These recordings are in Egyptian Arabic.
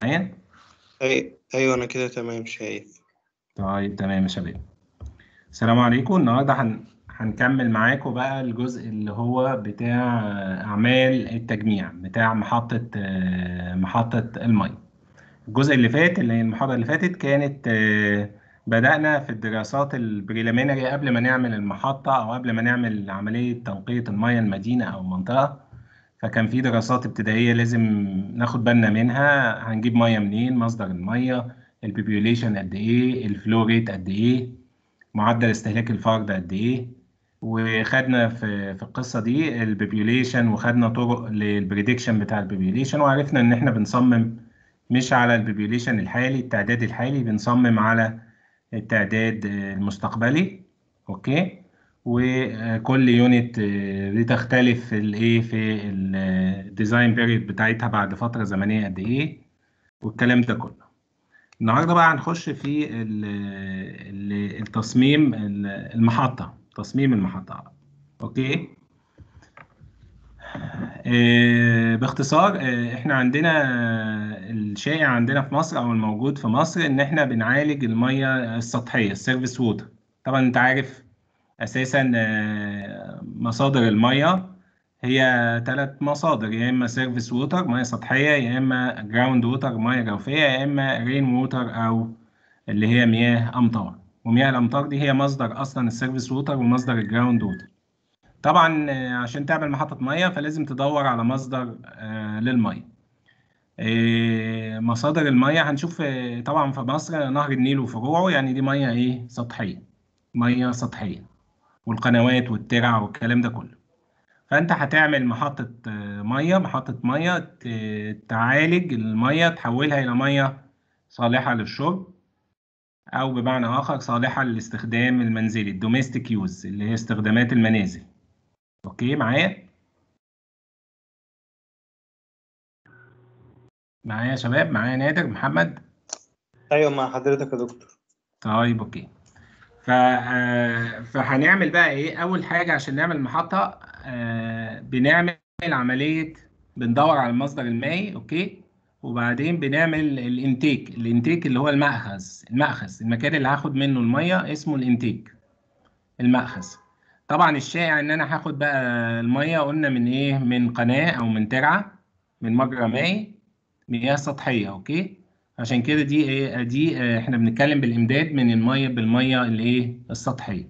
معايا؟ أي أيوة أنا كده تمام شايف طيب تمام يا شباب السلام عليكم النهارده هن... هنكمل معاكم بقى الجزء اللي هو بتاع أعمال التجميع بتاع محطة آه، محطة المية الجزء اللي فات اللي هي المحاضرة اللي فاتت كانت آه، بدأنا في الدراسات البريليمينري قبل ما نعمل المحطة أو قبل ما نعمل عملية تنقية المية المدينة أو المنطقة فكان في دراسات ابتدائية لازم ناخد بالنا منها هنجيب مية منين مصدر المية البيبيوليشن قد إيه الفلو ريت قد إيه معدل استهلاك الفرد قد إيه وخدنا في في القصة دي البيبيوليشن وخدنا طرق للبريدكشن بتاع البيبيوليشن وعرفنا إن إحنا بنصمم مش على البيبيوليشن الحالي التعداد الحالي بنصمم على التعداد المستقبلي أوكي وكل يونت بتختلف في الايه في الديزاين بيريد بتاعتها بعد فتره زمنيه قد ايه والكلام ده كله النهارده بقى هنخش في ال- ال- التصميم ال- المحطه تصميم المحطه اوكي آه، باختصار آه، احنا عندنا الشائع عندنا في مصر او الموجود في مصر ان احنا بنعالج الميه السطحيه السيرفيس ووتر طبعا انت عارف اساسا آه، مصادر الميه هي ثلاث مصادر يا اما سيرفيس ووتر ميه سطحيه يا اما جراوند ووتر ميه جوفيه يا اما رين ووتر او اللي هي مياه امطار ومياه الامطار دي هي مصدر اصلا السيرفيس ووتر ومصدر الجراوند ووتر طبعا آه، عشان تعمل محطه ميه فلازم تدور على مصدر آه، للميه آه، مصادر الميه هنشوف آه، طبعا في مصر نهر النيل وفروعه يعني دي ميه ايه سطحيه ميه سطحيه والقنوات والترع والكلام ده كله فانت هتعمل محطة آه، مية محطة مية ت- تعالج المية تحولها إلى مية صالحة للشرب أو بمعنى آخر صالحة للاستخدام المنزلي الدوميستيك يوز اللي هي استخدامات المنازل أوكي معايا؟ معايا يا شباب معايا نادر محمد أيوة مع حضرتك يا دكتور طيب اوكي ف آه، فهنعمل بقى ايه اول حاجه عشان نعمل محطه آه، بنعمل عمليه بندور على المصدر المائي اوكي وبعدين بنعمل الانتيك الانتيك اللي هو المأخذ المأخذ المكان اللي هاخد منه الميه اسمه الانتيك المأخذ طبعا الشائع ان انا هاخد بقى الميه قلنا من ايه من قناه او من ترعه من مجرى مائي مياه سطحيه اوكي عشان كده دي ايه دي آه، احنا بنتكلم بالامداد من الميه بالميه الايه السطحيه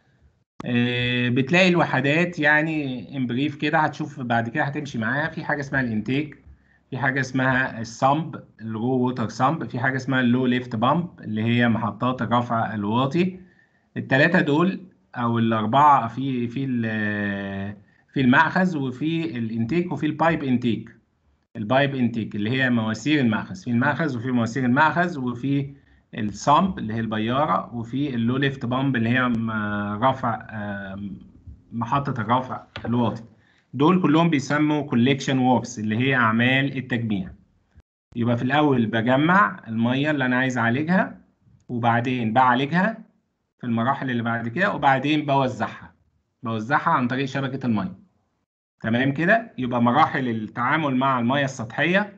آه، بتلاقي الوحدات يعني امبريف كده هتشوف بعد كده هتمشي معاها في حاجه اسمها الانتيك في حاجه اسمها الصمب الرو ووتر صمب في حاجه اسمها اللو ليفت بامب اللي هي محطات الرفع الواطي الثلاثه دول او الاربعه في في ال- في المأخذ وفي الانتيك وفي البايب انتيك البايب انتيك اللي هي مواسير المأخذ في المأخذ وفي مواسير المأخذ وفي الصامب اللي هي البيارة وفي اللو ليفت بامب اللي هي م- رفع آم، محطة الرفع الواطي دول كلهم بيسموا كوليكشن ووركس اللي هي أعمال التجميع يبقى في الأول بجمع المية اللي أنا عايز أعالجها وبعدين بعالجها في المراحل اللي بعد كده وبعدين بوزعها بوزعها عن طريق شبكة المية تمام كده يبقى مراحل التعامل مع المياه السطحية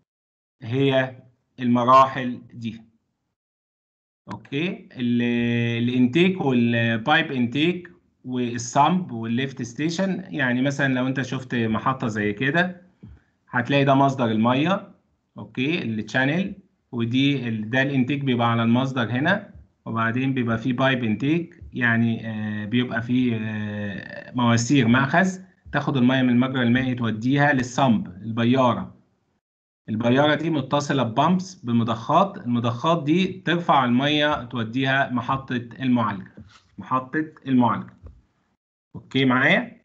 هي المراحل دي اوكي ال- الانتيك والبايب انتيك والصمب والليفت ستيشن يعني مثلا لو انت شفت محطة زي كده هتلاقي ده مصدر المية اوكي التشانل ودي ال- ده الانتيك بيبقى على المصدر هنا وبعدين بيبقى فيه بايب انتيك يعني آه، بيبقى فيه آه، مواسير مأخذ تاخد المية من المجرى المائي توديها للصمب البيارة البيارة دي متصلة ببامبس بمضخات المضخات دي ترفع المية توديها محطة المعالجة محطة المعالجة اوكي معايا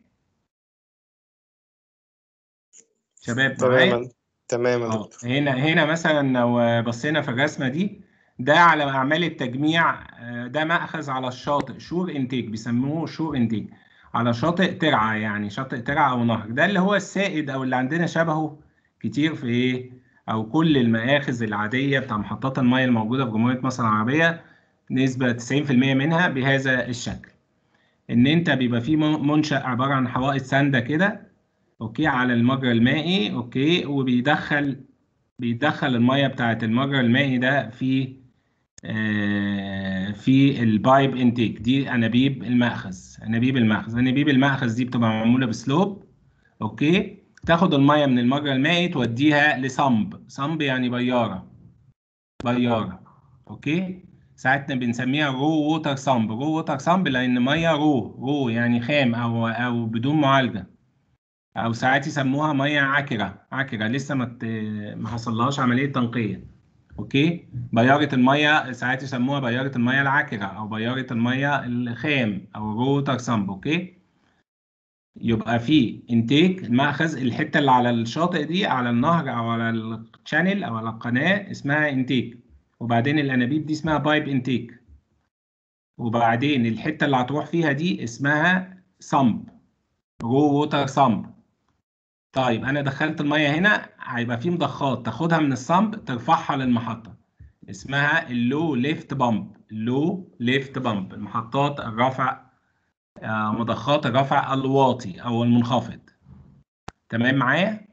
شباب معايا تمام تمام يا اه دكتور هنا هنا مثلا لو بصينا في الرسمة دي ده على أعمال التجميع آه، ده مأخذ على الشاطئ شور انتيك بيسموه شور انتيك على شاطئ ترعة يعني شاطئ ترعة أو نهر ده اللي هو السائد أو اللي عندنا شبهه كتير في إيه أو كل المآخذ العادية بتاع محطات المياه الموجودة في جمهورية مصر العربية نسبة 90% منها بهذا الشكل إن أنت بيبقى في من- منشأ عبارة عن حوائط ساندة كده أوكي على المجرى المائي أوكي وبيدخل بيدخل الميه بتاعت المجرى المائي ده في آه، في البايب انتيك دي انابيب المأخذ انابيب المأخذ انابيب المأخذ دي بتبقى معموله بسلوب اوكي تاخد الميه من المجرى المائي توديها لصمب صمب يعني بياره بياره اوكي ساعتنا بنسميها رو ووتر صمب رو ووتر صمب لان ميه رو رو يعني خام او او بدون معالجه او ساعات يسموها ميه عكره عكره لسه ما ت- ما حصلهاش عمليه تنقيه اوكي بياره الميه ساعات يسموها بياره الميه العكره او بياره الميه الخام او رو ووتر صمب اوكي يبقى في انتيك المأخذ الحته اللي على الشاطئ دي على النهر او على الشانل او على القناه اسمها انتيك وبعدين الانابيب دي اسمها بايب انتيك وبعدين الحته اللي هتروح فيها دي اسمها صمب رو ووتر صمب طيب انا دخلت الميه هنا هيبقى في مضخات تاخدها من الصمب ترفعها للمحطه اسمها اللو ليفت بامب اللو ليفت بامب المحطات الرفع آه، مضخات الرفع الواطي او المنخفض تمام معايا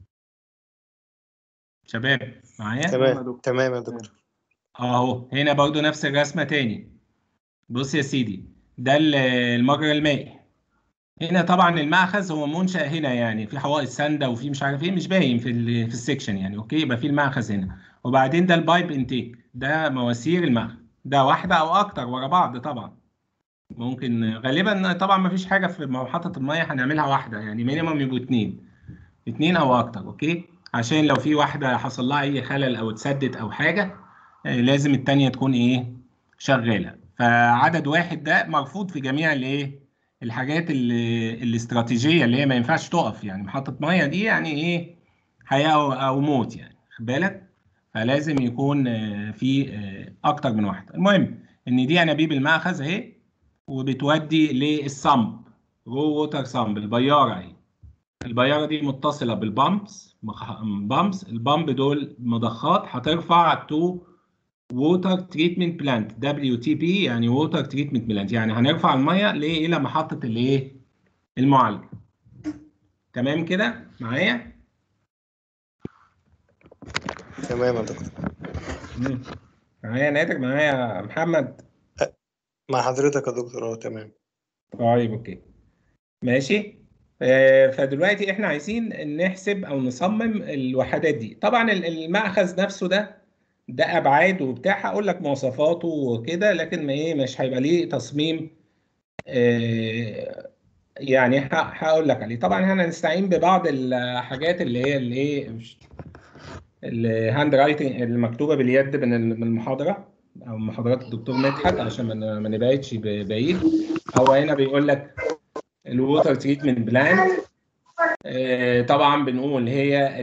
شباب معايا تمام تمام يا دكتور اهو هنا برضو نفس الرسمه تاني بص يا سيدي ده ال- المجرى المائي هنا طبعا المأخذ هو منشأ هنا يعني في حوائط ساندة وفي مش عارف ايه مش باين في ال في السكشن يعني اوكي يبقى في المأخذ هنا وبعدين ده البايب انتيك ده مواسير المأخذ ده واحدة او اكتر ورا بعض طبعا ممكن غالبا طبعا ما فيش حاجة في محطة المية هنعملها واحدة يعني مينيمم يبقوا اتنين اتنين او اكتر اوكي عشان لو في واحدة حصل لها اي خلل او اتسدت او حاجة آه، لازم التانية تكون ايه شغالة فعدد واحد ده مرفوض في جميع الايه الحاجات اللي الاستراتيجية اللي هي ما ينفعش تقف يعني محطة مية دي يعني ايه حياة او أو موت يعني خد بالك فلازم يكون آه، في آه، اكتر من واحدة المهم ان دي انابيب المأخذ اهي وبتودي للصمب رو ووتر صمب البيارة اهي البيارة دي متصلة بالبامبس بامبس البامب دول مضخات هترفع تو ووتر تريتمنت بلانت دبليو تي بي يعني ووتر تريتمنت بلانت يعني هنرفع الميه ليه الى محطه الايه المعالجه تمام كده معايا تمام يا دكتور مم. معايا نادر معايا محمد مع حضرتك يا دكتور اه تمام طيب اوكي ماشي آه، فدلوقتي احنا عايزين نحسب او نصمم الوحدات دي طبعا ال- المأخذ نفسه ده ده ابعاد وبتاع هقول لك مواصفاته وكده لكن ما ايه مش هيبقى ليه تصميم آه، يعني ه- هقول لك عليه طبعا احنا هنستعين ببعض الحاجات اللي هي اللي ايه الهاند رايتنج المكتوبه باليد من ال- من المحاضره او محاضرات الدكتور مدحت عشان ما ن- ما نبعدش ب- بعيد هو هنا بيقول لك الووتر تريتمنت بلان طبعا بنقول هي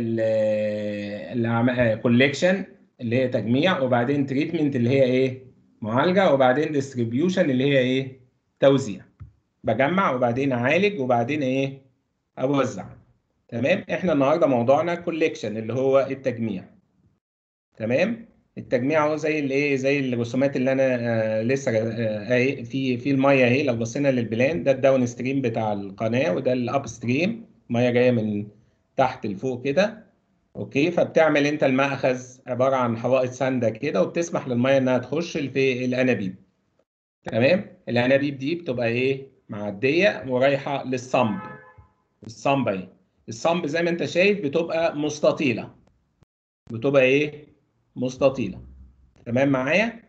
الكوليكشن اللي هي تجميع وبعدين تريتمنت اللي هي ايه معالجه وبعدين ديستريبيوشن اللي هي ايه توزيع بجمع وبعدين اعالج وبعدين ايه اوزع تمام احنا النهارده موضوعنا كوليكشن اللي هو التجميع تمام التجميع هو زي الايه زي الرسومات اللي انا آه لسه آه اهي في في الميه اهي لو بصينا للبلان ده الداون ستريم بتاع القناه وده الاب ستريم ميه جايه من تحت لفوق كده اوكي فبتعمل انت المأخذ عباره عن حوائط سانده كده وبتسمح للميه انها تخش في الانابيب تمام الانابيب دي بتبقى ايه معديه ورايحه للصمب الصمب اهي الصمب زي ما انت شايف بتبقى مستطيله بتبقى ايه مستطيله تمام معايا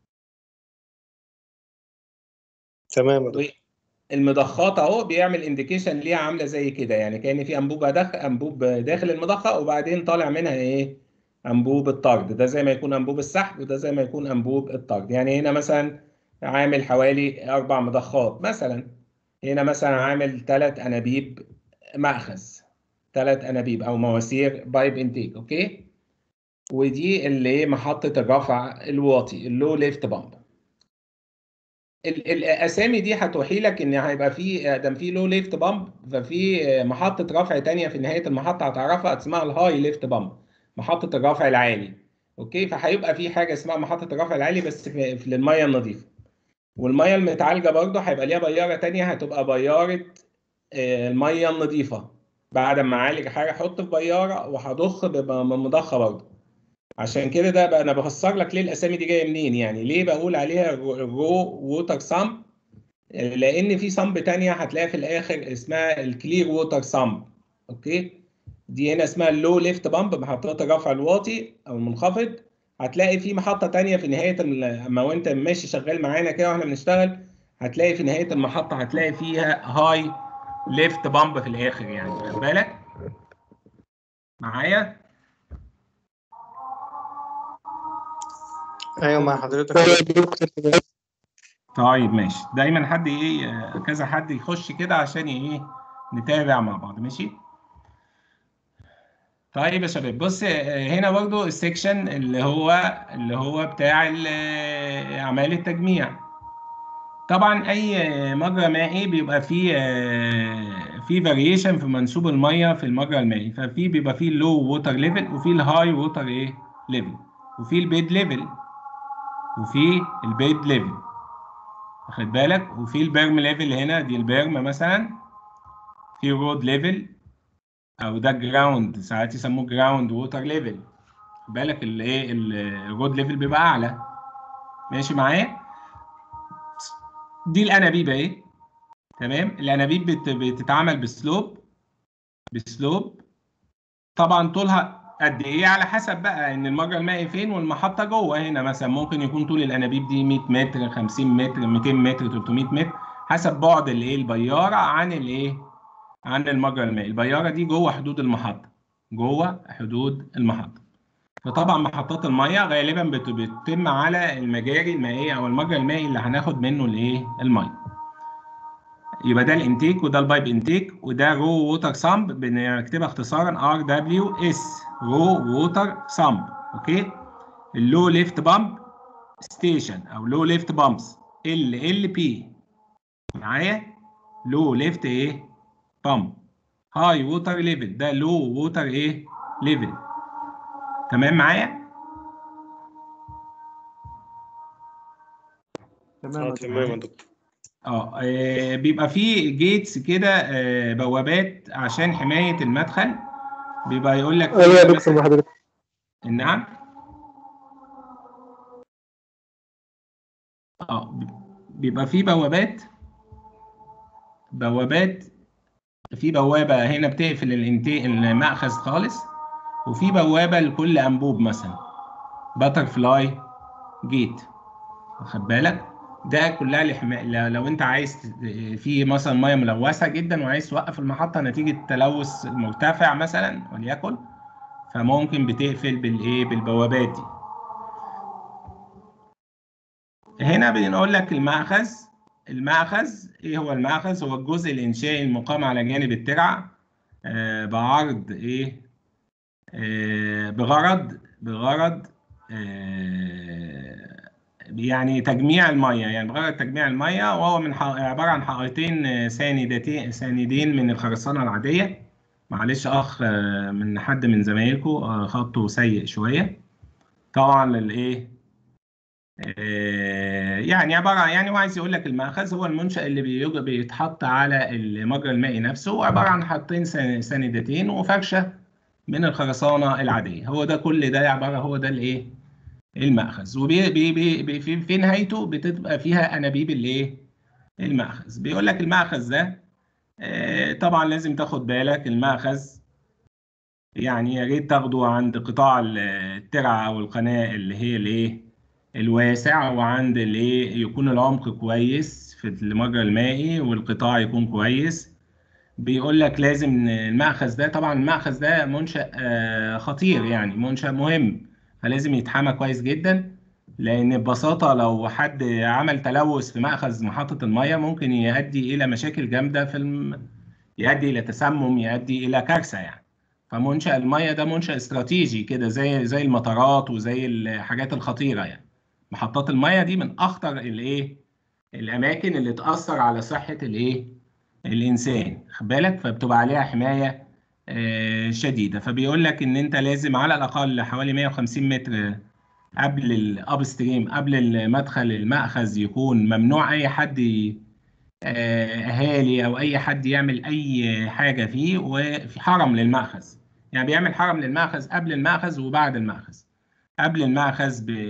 تمام يا دكتور المضخات اهو بيعمل انديكيشن ليها عامله زي كده يعني كان في انبوبه داخل انبوب داخل المضخه وبعدين طالع منها ايه انبوب الطرد ده زي ما يكون انبوب السحب وده زي ما يكون انبوب الطرد يعني هنا مثلا عامل حوالي اربع مضخات مثلا هنا مثلا عامل ثلاث انابيب مأخذ ثلاث انابيب او مواسير بايب انتيك اوكي ودي اللي محطه الرفع الواطي اللو ليفت بامب ال- الاسامي دي هتوحي لك ان هيبقى في ده في لو ليفت بامب ففي محطه رفع تانية في نهايه المحطه هتعرفها اسمها الهاي ليفت بامب محطه الرفع العالي اوكي فهيبقى في حاجه اسمها محطه الرفع العالي بس في, في للميه النظيفه والميه المتعالجه برضه هيبقى ليها بياره تانية هتبقى بياره آه، الميه النظيفه بعد ما اعالج حاجه احط في بياره وهضخ بيبقى من مضخه برضه عشان كده ده بقى انا بفسر لك ليه الاسامي دي جايه منين يعني ليه بقول عليها رو ووتر سامب لان في صمب تانية هتلاقيها في الاخر اسمها الكلير ووتر صمب اوكي دي هنا اسمها اللو ليفت بامب محطات الرفع الواطي او المنخفض هتلاقي في محطه تانية في نهايه اما وانت ماشي شغال معانا كده واحنا بنشتغل هتلاقي في نهايه المحطه هتلاقي فيها هاي ليفت بامب في الاخر يعني خد بالك معايا ايوه مع حضرتك طيب ماشي دايما حد ايه كذا حد يخش كده عشان ايه نتابع مع بعض ماشي طيب يا شباب بص هنا برضو السكشن اللي هو اللي هو بتاع اعمال التجميع طبعا اي مجرى مائي بيبقى فيه في فاريشن في منسوب الميه في المجرى المائي ففي بيبقى فيه اللو ووتر ليفل وفي الهاي ووتر ايه ليفل وفي البيد ليفل وفي البيد ليفل واخد بالك وفي البيرم ليفل هنا دي البيرم مثلا في رود ليفل او ده جراوند ساعات يسموه جراوند ووتر ليفل خد بالك الايه الرود ليفل بيبقى اعلى ماشي معايا دي الانابيب اهي تمام الانابيب بت... بتتعمل بسلوب بسلوب طبعا طولها قد ايه على حسب بقى ان المجرى المائي فين والمحطه جوه هنا مثلا ممكن يكون طول الانابيب دي 100 متر 50 متر 200 متر 300 متر حسب بعد الايه البياره عن الايه عن المجرى المائي البياره دي جوه حدود المحطه جوه حدود المحطه فطبعا محطات الميه غالبا بت- بتتم على المجاري المائيه او المجرى المائي اللي هناخد منه الايه الميه يبقى ده الانتيك وده البايب انتيك وده رو ووتر سامب بنكتبها اختصارا ار دبليو اس رو ووتر سامب اوكي اللو ليفت بامب ستيشن او لو ليفت بامبس ال ال بي معايا لو ليفت ايه بامب هاي ووتر ليفل ده لو ووتر ايه ليفل تمام معايا اه تمام يا دكتور اه آه، بيبقى فيه جيتس كده آه، بوابات عشان حماية المدخل بيبقى يقول لك ايوه يا فيها دكتور مثلا مع حضرتك نعم اه ب- بيبقى فيه بوابات بوابات في بوابة هنا بتقفل الانتي المأخذ خالص وفي بوابة لكل أنبوب مثلا باتر فلاي جيت واخد بالك ده كلها لحماية لو انت عايز ت- في مثلا ميه ملوثه جدا وعايز توقف المحطه نتيجه تلوث مرتفع مثلا وليكن فممكن بتقفل بالايه بالبوابات دي هنا بنقول لك المأخذ المأخذ ايه هو المأخذ هو الجزء الانشائي المقام على جانب الترعه آه بعرض ايه آه بغرض بغرض آه يعني تجميع الميه يعني بغرض تجميع الميه وهو من ح- عباره عن حائطين آه، ساندتين ساندين من الخرسانه العاديه معلش اخ آه، من حد من زمايلكم آه، خطه سيء شويه طبعا للايه آه، يعني عباره عن يعني هو عايز يقول لك المأخذ هو المنشأ اللي بيج- بيتحط على المجرى المائي نفسه عباره عن حاطين سان- ساندتين وفرشه من الخرسانه العاديه هو ده كل ده عباره هو ده الايه المأخذ وبي بي بي بي في, في نهايته بتبقى فيها انابيب الايه المأخذ بيقول لك المأخذ ده آه، طبعا لازم تاخد بالك المأخذ يعني يا ريت تاخده عند قطاع ال- الترعه او القناه اللي هي الايه الواسع وعند الايه يكون العمق كويس في المجرى المائي والقطاع يكون كويس بيقول لك لازم المأخذ ده طبعا المأخذ ده منشأ آه، خطير يعني منشأ مهم فلازم يتحمى كويس جدا لأن ببساطة لو حد عمل تلوث في مأخذ محطة المية ممكن يؤدي إلى مشاكل جامدة في الم... يؤدي إلى تسمم يؤدي إلى كارثة يعني فمنشأ المية ده منشأ استراتيجي كده زي زي المطارات وزي الحاجات الخطيرة يعني محطات المية دي من أخطر الإيه الأماكن اللي تأثر على صحة الإيه الإنسان خد بالك فبتبقى عليها حماية آه، شديدة فبيقول لك إن أنت لازم على الأقل حوالي 150 متر قبل الأب ستريم قبل المدخل المأخذ يكون ممنوع أي حد ي- آه، اهالي او اي حد يعمل اي حاجه فيه وفي حرم للمأخذ يعني بيعمل حرم للمأخذ قبل المأخذ وبعد المأخذ قبل المأخذ ب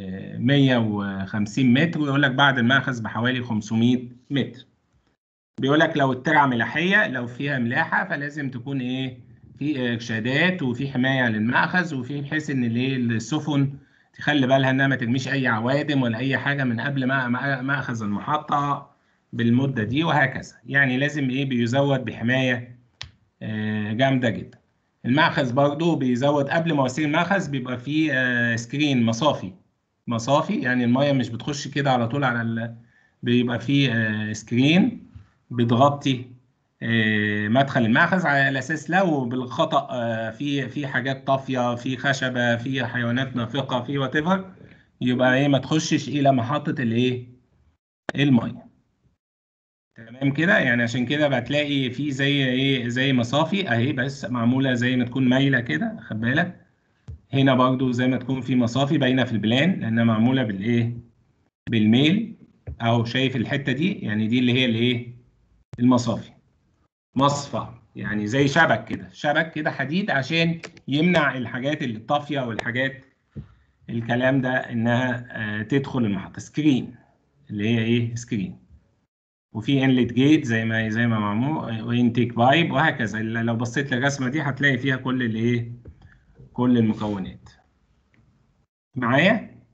150 متر ويقول لك بعد المأخذ بحوالي 500 متر بيقول لك لو الترعه ملاحيه لو فيها ملاحه فلازم تكون ايه في ارشادات وفي حمايه للمأخذ وفي بحيث ان الايه السفن تخلي بالها انها ما ترميش اي عوادم ولا اي حاجه من قبل ما ما- مأخذ المحطه بالمده دي وهكذا يعني لازم ايه بيزود بحمايه آه، جامده جدا المأخذ برضو بيزود قبل مواسير المأخذ بيبقى فيه آه، سكرين مصافي مصافي يعني الميه مش بتخش كده على طول على ال... بيبقى فيه آه، سكرين بتغطي آه، مدخل المأخذ على اساس لو بالخطأ آه، في في حاجات طافيه في خشبه في حيوانات نافقه في وات ايفر يبقى ايه ما تخشش الى محطه الايه الميه تمام كده يعني عشان كده بتلاقي في زي ايه زي مصافي اهي بس معموله زي ما تكون مايله كده خد بالك هنا برضو زي ما تكون في مصافي باينه في البلان لانها معموله بالايه بالميل اهو شايف الحته دي يعني دي اللي هي الايه المصافي مصفى يعني زي شبك كده شبك كده حديد عشان يمنع الحاجات اللي الطافيه والحاجات الكلام ده انها آه، تدخل المحطه سكرين اللي هي ايه سكرين وفي انلت جيت زي ما زي ما معمول وانتيك بايب وهكذا لو بصيت للرسمه دي هتلاقي فيها كل الايه كل المكونات معايا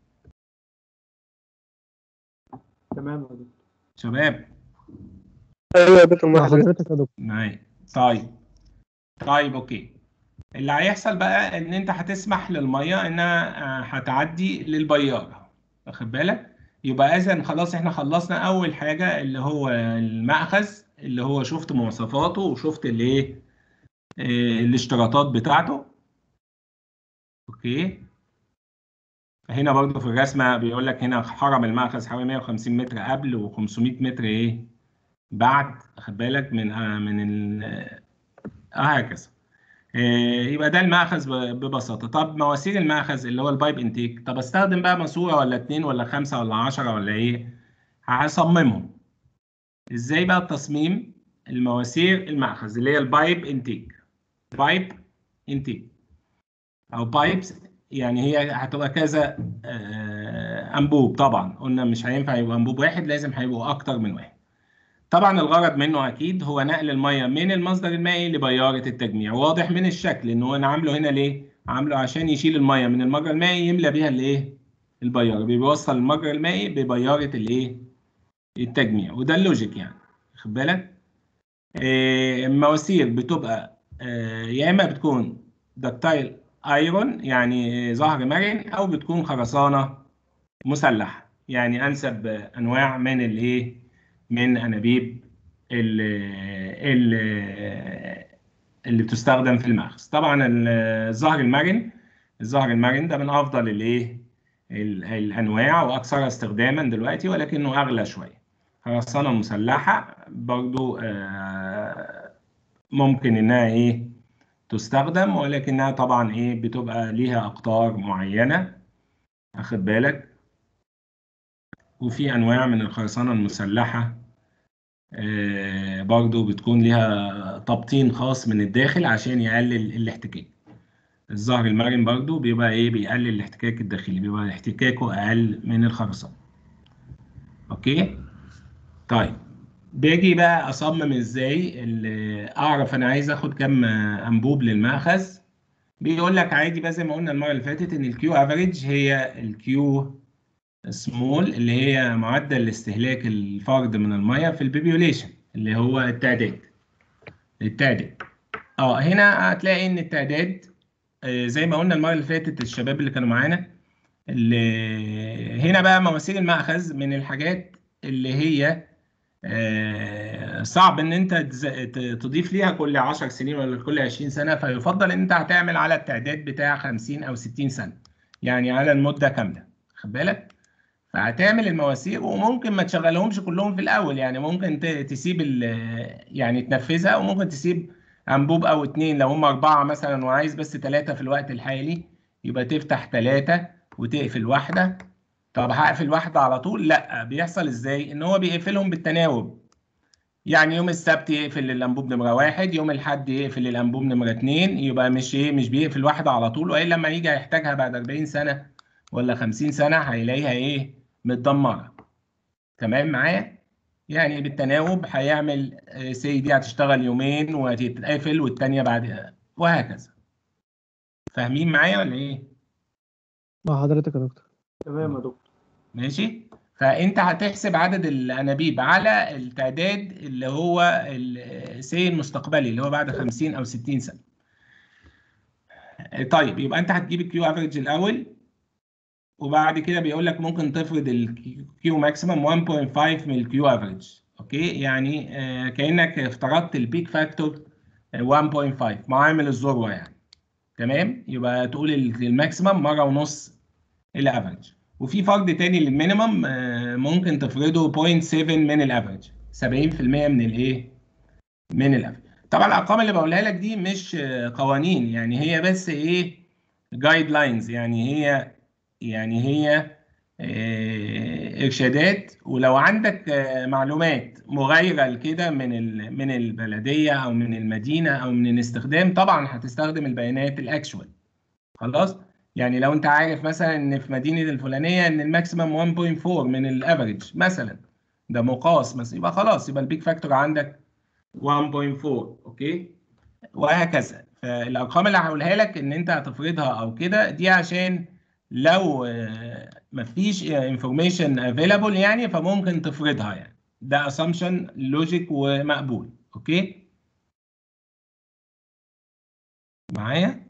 تمام يا دكتور شباب ايوه يا دكتور مع مع حضرتك حضرتك يا دكتور معايا طيب طيب اوكي اللي هيحصل بقى ان انت هتسمح للميه انها آه، هتعدي للبياره واخد بالك يبقى اذا خلاص احنا خلصنا اول حاجه اللي هو المأخذ اللي هو شفت مواصفاته وشفت الايه آه، الاشتراطات بتاعته اوكي هنا برضو في الرسمه بيقول لك هنا حرم المأخذ حوالي 150 متر قبل و500 متر ايه بعد خد بالك من آه من ال آه هكذا آه يبقى ده المأخذ ب- ببساطة طب مواسير المأخذ اللي هو البايب انتيك طب استخدم بقى ماسورة ولا اتنين ولا خمسة ولا عشرة ولا ايه هصممهم ازاي بقى التصميم المواسير المأخذ اللي هي البايب انتيك بايب انتيك او بايبس يعني هي هتبقى كذا آه، انبوب طبعا قلنا مش هينفع يبقى انبوب واحد لازم هيبقوا اكتر من واحد طبعا الغرض منه اكيد هو نقل الميه من المصدر المائي لبياره التجميع واضح من الشكل ان هو انا عامله هنا ليه عامله عشان يشيل الميه من المجرى المائي يملى بيها الايه البياره بيوصل المجرى المائي ببياره الايه التجميع وده اللوجيك يعني خد بالك آه، المواسير بتبقى آه، يا اما بتكون دكتايل ايرون يعني ظهر مرن او بتكون خرسانه مسلحه يعني انسب انواع من الايه من انابيب ال ال اللي بتستخدم في المأخذ طبعا الظهر المرن الظهر المرن ده من افضل الايه ال- الانواع واكثرها استخداما دلوقتي ولكنه اغلى شويه خرسانه مسلحه برضو آه، ممكن انها ايه تستخدم ولكنها طبعا ايه بتبقى ليها اقطار معينه اخد بالك وفي انواع من الخرسانه المسلحه آه، برضو بتكون ليها تبطين خاص من الداخل عشان يقلل الاحتكاك الظهر المرن برضو بيبقى ايه بيقلل الاحتكاك الداخلي بيبقى احتكاكه اقل من الخرسانه اوكي طيب باجي بقى اصمم ازاي ال- اعرف انا عايز اخد كام انبوب للمأخذ بيقول لك عادي بقى زي ما قلنا المره اللي فاتت ان الكيو افريج هي الكيو سمول اللي هي معدل استهلاك الفرد من الميه في البيبيوليشن اللي هو التعداد التعداد اه هنا هتلاقي ان التعداد آه، زي ما قلنا المره اللي فاتت الشباب اللي كانوا معانا اللي هنا بقى مواسير المأخذ من الحاجات اللي هي آه، صعب ان انت تز- ت- تضيف ليها كل 10 سنين ولا كل 20 سنه فيفضل ان انت هتعمل على التعداد بتاع 50 او 60 سنه يعني على المده كامله خد بالك فهتعمل المواسير وممكن ما تشغلهمش كلهم في الاول يعني ممكن ت- تسيب ال- يعني تنفذها وممكن تسيب انبوب او اتنين لو هم اربعه مثلا وعايز بس ثلاثه في الوقت الحالي يبقى تفتح ثلاثه وتقفل واحده طب هقفل واحده على طول لا بيحصل ازاي ان هو بيقفلهم بالتناوب يعني يوم السبت يقفل الانبوب نمره واحد يوم الاحد يقفل الانبوب نمره اتنين يبقى مش ايه مش بيقفل واحده على طول والا لما يجي يحتاجها بعد 40 سنه ولا 50 سنه هيلاقيها ايه متدمره تمام معايا يعني بالتناوب هيعمل سي دي هتشتغل يومين وهتتقفل والتانيه بعد وهكذا فاهمين معايا ولا ايه مع حضرتك يا دكتور تمام يا دكتور ماشي فانت هتحسب عدد الانابيب على التعداد اللي هو السي المستقبلي اللي هو بعد 50 او 60 سنه طيب يبقى انت هتجيب الكيو افريج الاول وبعد كده بيقول لك ممكن تفرض الكيو ماكسيمم 1.5 من الكيو افريج اوكي يعني آه كانك افترضت البيك فاكتور 1.5 معامل الذروه يعني تمام يبقى تقول الماكسيمم مره ونص الافريج وفي فرض تاني للمينيمم آه ممكن تفرضه 0.7 من الافريج 70% من الايه من الافريج طبعا الارقام اللي بقولها لك دي مش آه قوانين يعني هي بس ايه جايد لاينز يعني هي يعني هي ارشادات ولو عندك معلومات مغايره لكده من من البلديه او من المدينه او من الاستخدام طبعا هتستخدم البيانات الاكشوال خلاص يعني لو انت عارف مثلا ان في مدينه الفلانيه ان الماكسيمم 1.4 من الافريج مثلا ده مقاس مثلا يبقى خلاص يبقى البيك فاكتور عندك 1.4 اوكي وهكذا فالارقام اللي هقولها لك ان انت هتفرضها او كده دي عشان لو مفيش انفورميشن افيلابل يعني فممكن تفرضها يعني ده اسامبشن لوجيك ومقبول اوكي معايا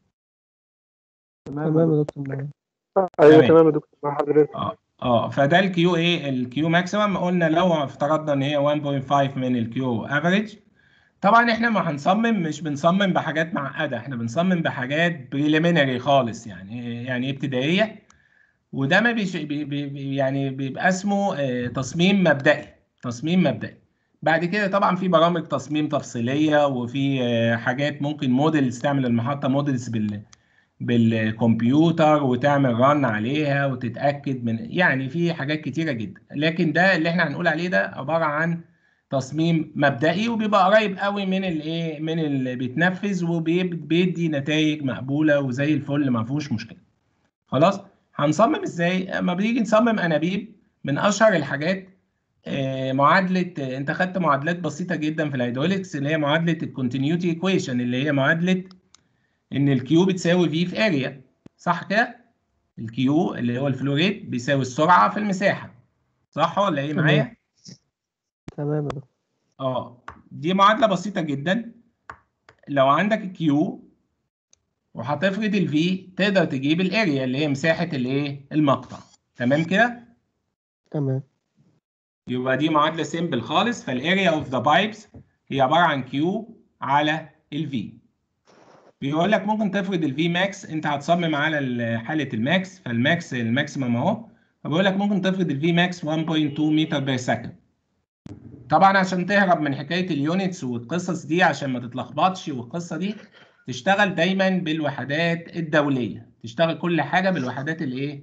تمام تمام يا دكتور معايا ايوه تمام. تمام يا دكتور مع حضرتك اه اه فده الكيو ايه الكيو ماكسيمم قلنا لو افترضنا ان هي 1.5 من الكيو افريج طبعا احنا ما هنصمم مش بنصمم بحاجات معقده احنا بنصمم بحاجات بريليمينري خالص يعني يعني ابتدائيه وده ما بيش بي بي يعني بيبقى اسمه اه تصميم مبدئي تصميم مبدئي بعد كده طبعا في برامج تصميم تفصيليه وفي اه حاجات ممكن موديلز تعمل المحطه موديلز بال بالكمبيوتر وتعمل رن عليها وتتاكد من يعني في حاجات كتيره جدا لكن ده اللي احنا هنقول عليه ده عباره عن تصميم مبدئي وبيبقى قريب قوي من الايه من اللي بيتنفذ وبيدي نتائج مقبوله وزي الفل ما فيهوش مشكله خلاص هنصمم ازاي اما بنيجي نصمم انابيب من اشهر الحاجات آه معادله آه انت خدت معادلات بسيطه جدا في الهيدروليكس اللي هي معادله الكونتينيوتي ايكويشن اللي هي معادله ان الكيو بتساوي في في اريا صح كده الكيو اللي هو الفلو ريت بيساوي السرعه في المساحه صح ولا ايه تمام. معايا تمام يا دكتور اه دي معادله بسيطه جدا لو عندك الكيو وهتفرض الفي تقدر تجيب الاريا اللي هي مساحه الايه المقطع تمام كده تمام يبقى دي معادله سيمبل خالص فالاريا اوف ذا بايبس هي عباره عن كيو على الفي بيقول لك ممكن تفرض الفي ماكس انت هتصمم على ال- حاله الماكس فالماكس الماكسيمم اهو فبيقول لك ممكن تفرض الفي ماكس 1.2 متر بير سكند طبعا عشان تهرب من حكايه اليونتس والقصص دي عشان ما تتلخبطش والقصه دي تشتغل دايما بالوحدات الدوليه تشتغل كل حاجه بالوحدات الايه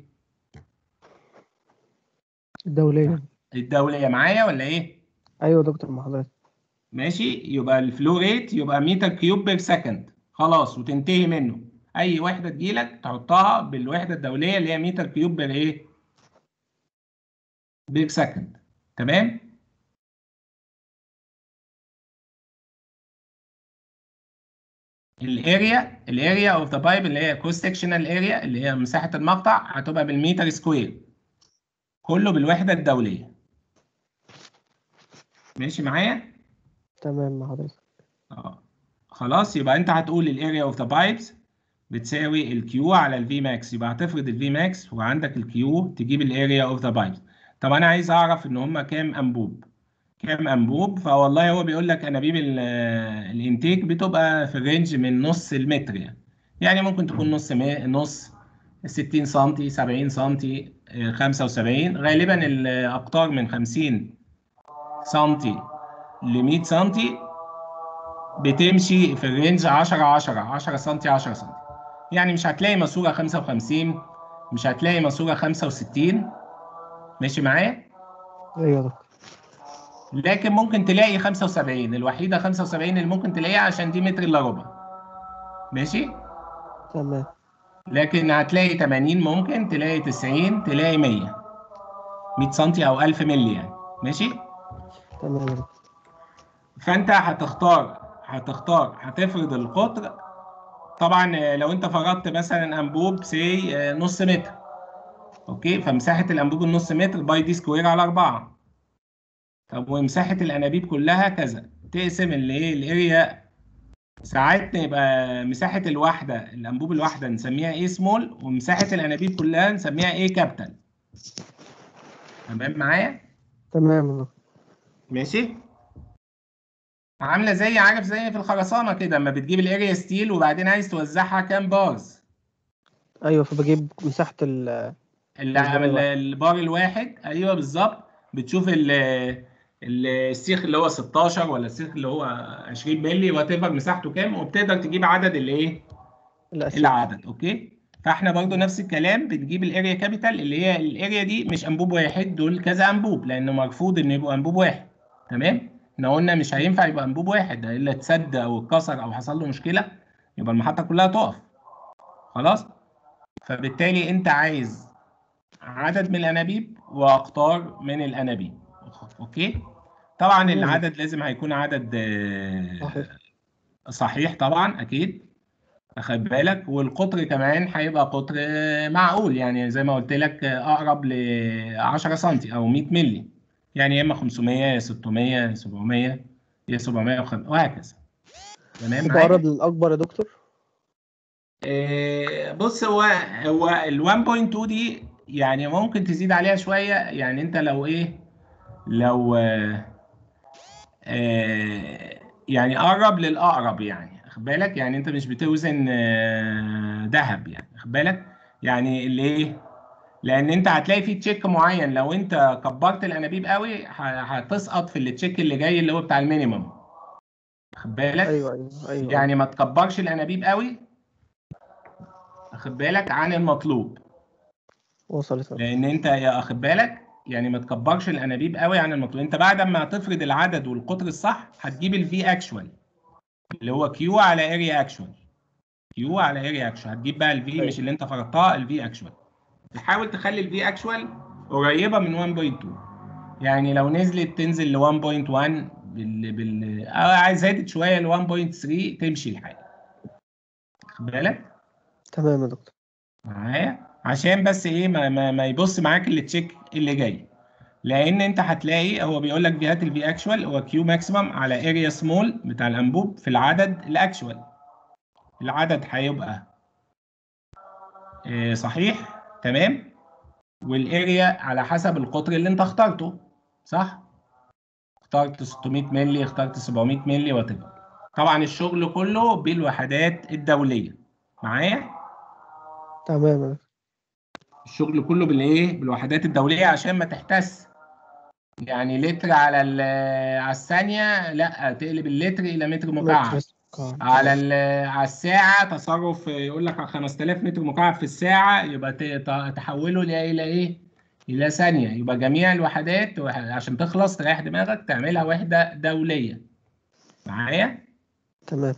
الدولية الدوليه معايا ولا ايه ايوه يا دكتور مع حضرتك ماشي يبقى الفلو ريت يبقى متر كيوب بير سكند خلاص وتنتهي منه اي وحده تجيلك تحطها بالوحده الدوليه اللي هي متر كيوب بير ايه بير سكند تمام الاريا الاريا اوف ذا بايب اللي هي كروس سكشنال اريا اللي هي مساحه المقطع هتبقى بالمتر سكوير كله بالوحده الدوليه ماشي معايا تمام مع حضرتك اه خلاص يبقى انت هتقول الاريا اوف ذا بايبس بتساوي الكيو على الفي ماكس يبقى هتفرض الفي ماكس وعندك الكيو تجيب الاريا اوف ذا بايبس طب انا عايز اعرف ان هم كام انبوب كام انبوب فوالله هو بيقول لك انابيب ال- الانتيك بتبقى في الرينج من نص المتر يعني يعني ممكن تكون نص مي... نص 60 سم 70 سم 75 غالبا الاقطار من 50 سم ل 100 سم بتمشي في الرينج 10 10 10 سم 10 سم يعني مش هتلاقي ماسوره 55 مش هتلاقي ماسوره 65 ماشي معايا ايوه يا دكتور لكن ممكن تلاقي 75 الوحيده 75 اللي ممكن تلاقيها عشان دي متر الا ربع ماشي تمام لكن هتلاقي 80 ممكن تلاقي 90 تلاقي 100 100 سم او 1000 مللي يعني ماشي تمام يا دكتور فانت هتختار هتختار هتفرض القطر طبعا آه، لو انت فرضت مثلا انبوب سي نص متر اوكي فمساحه الانبوب النص متر باي دي سكوير على 4 طب ومساحه الانابيب كلها كذا تقسم اللي ايه الاريا ساعات يبقى مساحه الواحده الانبوب الواحده نسميها ايه سمول ومساحه الانابيب كلها نسميها ايه كابيتال تمام معايا تمام يا دكتور ماشي عامله زي عارف زي في الخرسانه كده اما بتجيب الاريا ستيل وبعدين عايز توزعها كام بارز ايوه فبجيب مساحة ال ال- البار ال- الواحد. البار الواحد ايوه بالظبط بتشوف ال ال- السيخ اللي هو 16 ولا السيخ اللي هو 20 مللي وات ايفر مساحته كام وبتقدر تجيب عدد الايه الأسيل العدد اوكي فاحنا برضو نفس الكلام بتجيب الاريا كابيتال اللي هي الاريا دي مش انبوب واحد دول كذا انبوب لانه مرفوض ان يبقوا انبوب واحد تمام احنا قلنا مش هينفع يبقى انبوب واحد ده الا اتسد او اتكسر او حصل له مشكله يبقى المحطه كلها تقف خلاص فبالتالي انت عايز عدد من الانابيب واقطار من الانابيب اوكي طبعا تمام. العدد لازم هيكون عدد آه، صحيح صحيح طبعا اكيد اخد بالك والقطر كمان هيبقى قطر آه، معقول يعني زي ما قلت لك آه، اقرب ل 10 سم او 100 مللي يعني يا اما 500 يا 600 يا 700 يا 750 وهكذا تمام معايا؟ بقرب للأكبر يا دكتور آه، بص هو هو ال 1.2 دي يعني ممكن تزيد عليها شويه يعني انت لو ايه لو آه، آه، يعني قرب للاقرب يعني واخد بالك يعني انت مش بتوزن آه، ذهب يعني واخد بالك يعني اللي ايه لان انت هتلاقي في تشيك معين لو انت كبرت الانابيب قوي ه- هتسقط في التشيك اللي جاي اللي هو بتاع المينيمم واخد بالك أيوه أيوه أيوه يعني ما تكبرش الانابيب قوي واخد بالك عن المطلوب وصلت لان انت يا واخد بالك يعني ما تكبرش الانابيب قوي عن المطلوب انت بعد ما تفرض العدد والقطر الصح هتجيب الفي اكشوال اللي هو كيو على اريا اكشوال كيو على اريا اكشوال هتجيب بقى الفي أيوة. مش اللي انت فرضتها الفي اكشوال تحاول تخلي الفي اكشوال قريبه من 1.2 يعني لو نزلت تنزل ل 1.1 بال بال اه عايز زادت شويه ل 1.3 تمشي الحاجه واخد بالك تمام يا دكتور معايا عشان بس ايه ما, ما, ما يبص معاك التشيك اللي جاي لان انت هتلاقي هو بيقول لك فيهات الفي اكشوال هو كيو ماكسيمم على اريا سمول بتاع الانبوب في العدد الاكشوال العدد هيبقى آه، صحيح تمام والاريا على حسب القطر اللي انت اخترته صح اخترت 600 مللي اخترت 700 مللي وات طبعا الشغل كله بالوحدات الدوليه معايا تمام يا دكتور الشغل كله بالايه بالوحدات الدوليه عشان ما تحتس يعني لتر على ال- على الثانيه لا تقلب اللتر الى متر مكعب متر مكعب. على ال- على الساعه تصرف يقول لك على 5000 متر مكعب في الساعه يبقى ت- ت- تحوله ل- الى ايه الى ثانيه يبقى جميع الوحدات وح- عشان تخلص تريح دماغك تعملها وحده دوليه معايا تمام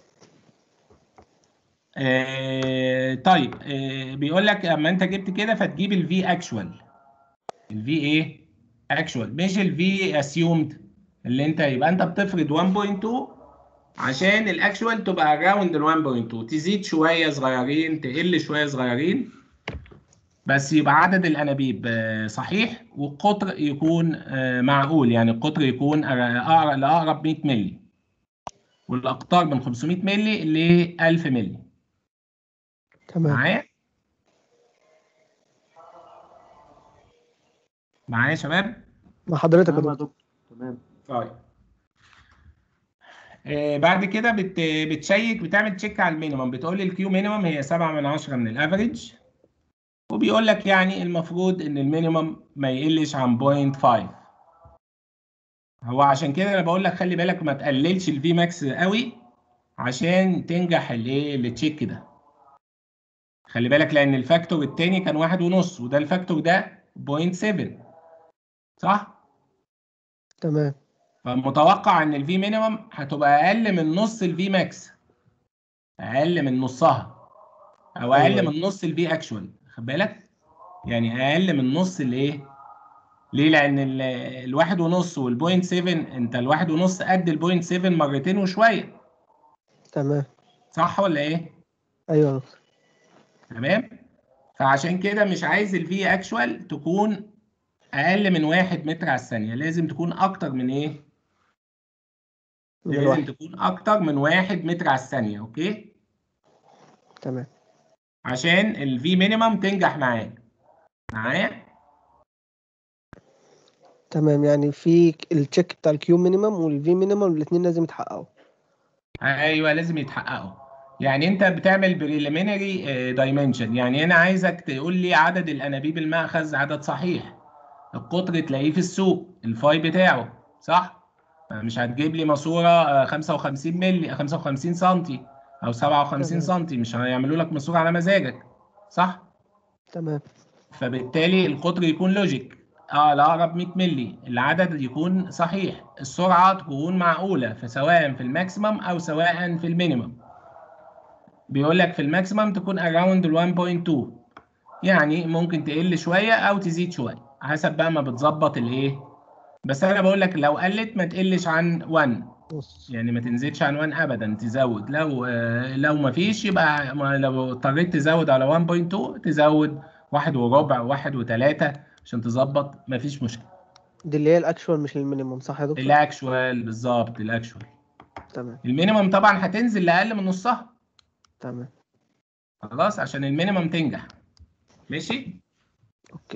آه طيب آه بيقول لك اما انت جبت كده فتجيب الفي اكشوال الفي ايه اكشوال مش الفي اسيومد اللي انت يبقى انت بتفرض 1.2 عشان الاكشوال تبقى اراوند ال 1.2 تزيد شويه صغيرين تقل شويه صغيرين بس يبقى عدد الانابيب آه، صحيح والقطر يكون آه، معقول يعني القطر يكون اقرب لاقرب 100 مللي والاقطار من 500 مللي ل 1000 مللي تمام معايا معايا يا شباب مع حضرتك يا تمام يا دكتور دكتور تمام طيب آه بعد كده بت بتشيك بتعمل تشيك على المينيمم بتقول لي الكيو مينيمم هي 7 من 10 من الافريج وبيقول لك يعني المفروض ان المينيمم ما يقلش عن 0.5 هو عشان كده انا بقول لك خلي بالك ما تقللش الفي ماكس قوي عشان تنجح الايه التشيك ده خلي بالك لان الفاكتور التاني كان واحد ونص وده الفاكتور ده 0.7 صح؟ تمام فمتوقع ان الفي مينيمم هتبقى اقل من نص الفي ماكس اقل من نصها او اقل أيوة. من نص الفي اكشوال خد بالك يعني اقل من نص الايه ليه لان ال- الواحد ونص والبوينت 7 انت الواحد ونص قد البوينت 7 مرتين وشويه تمام صح ولا ايه ايوه يا دكتور تمام فعشان كده مش عايز الفي اكشوال تكون اقل من واحد متر على الثانيه لازم تكون اكتر من ايه من لازم الواحد تكون اكتر من واحد متر على الثانيه اوكي تمام عشان الفي مينيمم تنجح معاك معايا تمام يعني في التشيك بتاع الكيو مينيمم والفي مينيمم الاثنين لازم يتحققوا ايوه لازم يتحققوا يعني انت بتعمل بريليمينري دايمنشن يعني انا عايزك تقول لي عدد الانابيب المأخذ عدد صحيح القطر تلاقيه في السوق الفاي بتاعه صح مش هتجيب لي ماسوره آه، 55 مللي 55 سنتي او 57 تمام. سنتي مش هيعملوا لك ماسوره على مزاجك صح تمام فبالتالي القطر يكون لوجيك اه الاقرب 100 مللي العدد يكون صحيح السرعه تكون معقوله فسواء في الماكسيمم او سواء في المينيمم بيقول لك في الماكسيمم تكون اراوند ال 1.2 يعني ممكن تقل شويه او تزيد شويه حسب بقى ما بتظبط الايه بس انا بقول لك لو قلت ما تقلش عن 1 نص يعني ما تنزلش عن 1 ابدا تزود لو آه، لو ما فيش يبقى ما لو اضطريت تزود على 1.2 تزود واحد وربع واحد وثلاثة عشان تظبط ما فيش مشكلة دي اللي هي الاكشوال مش المينيمم صح يا دكتور الاكشوال بالظبط الاكشوال تمام المينيمم طبعا هتنزل لاقل من نصها تمام خلاص عشان المينيمم تنجح ماشي اوكي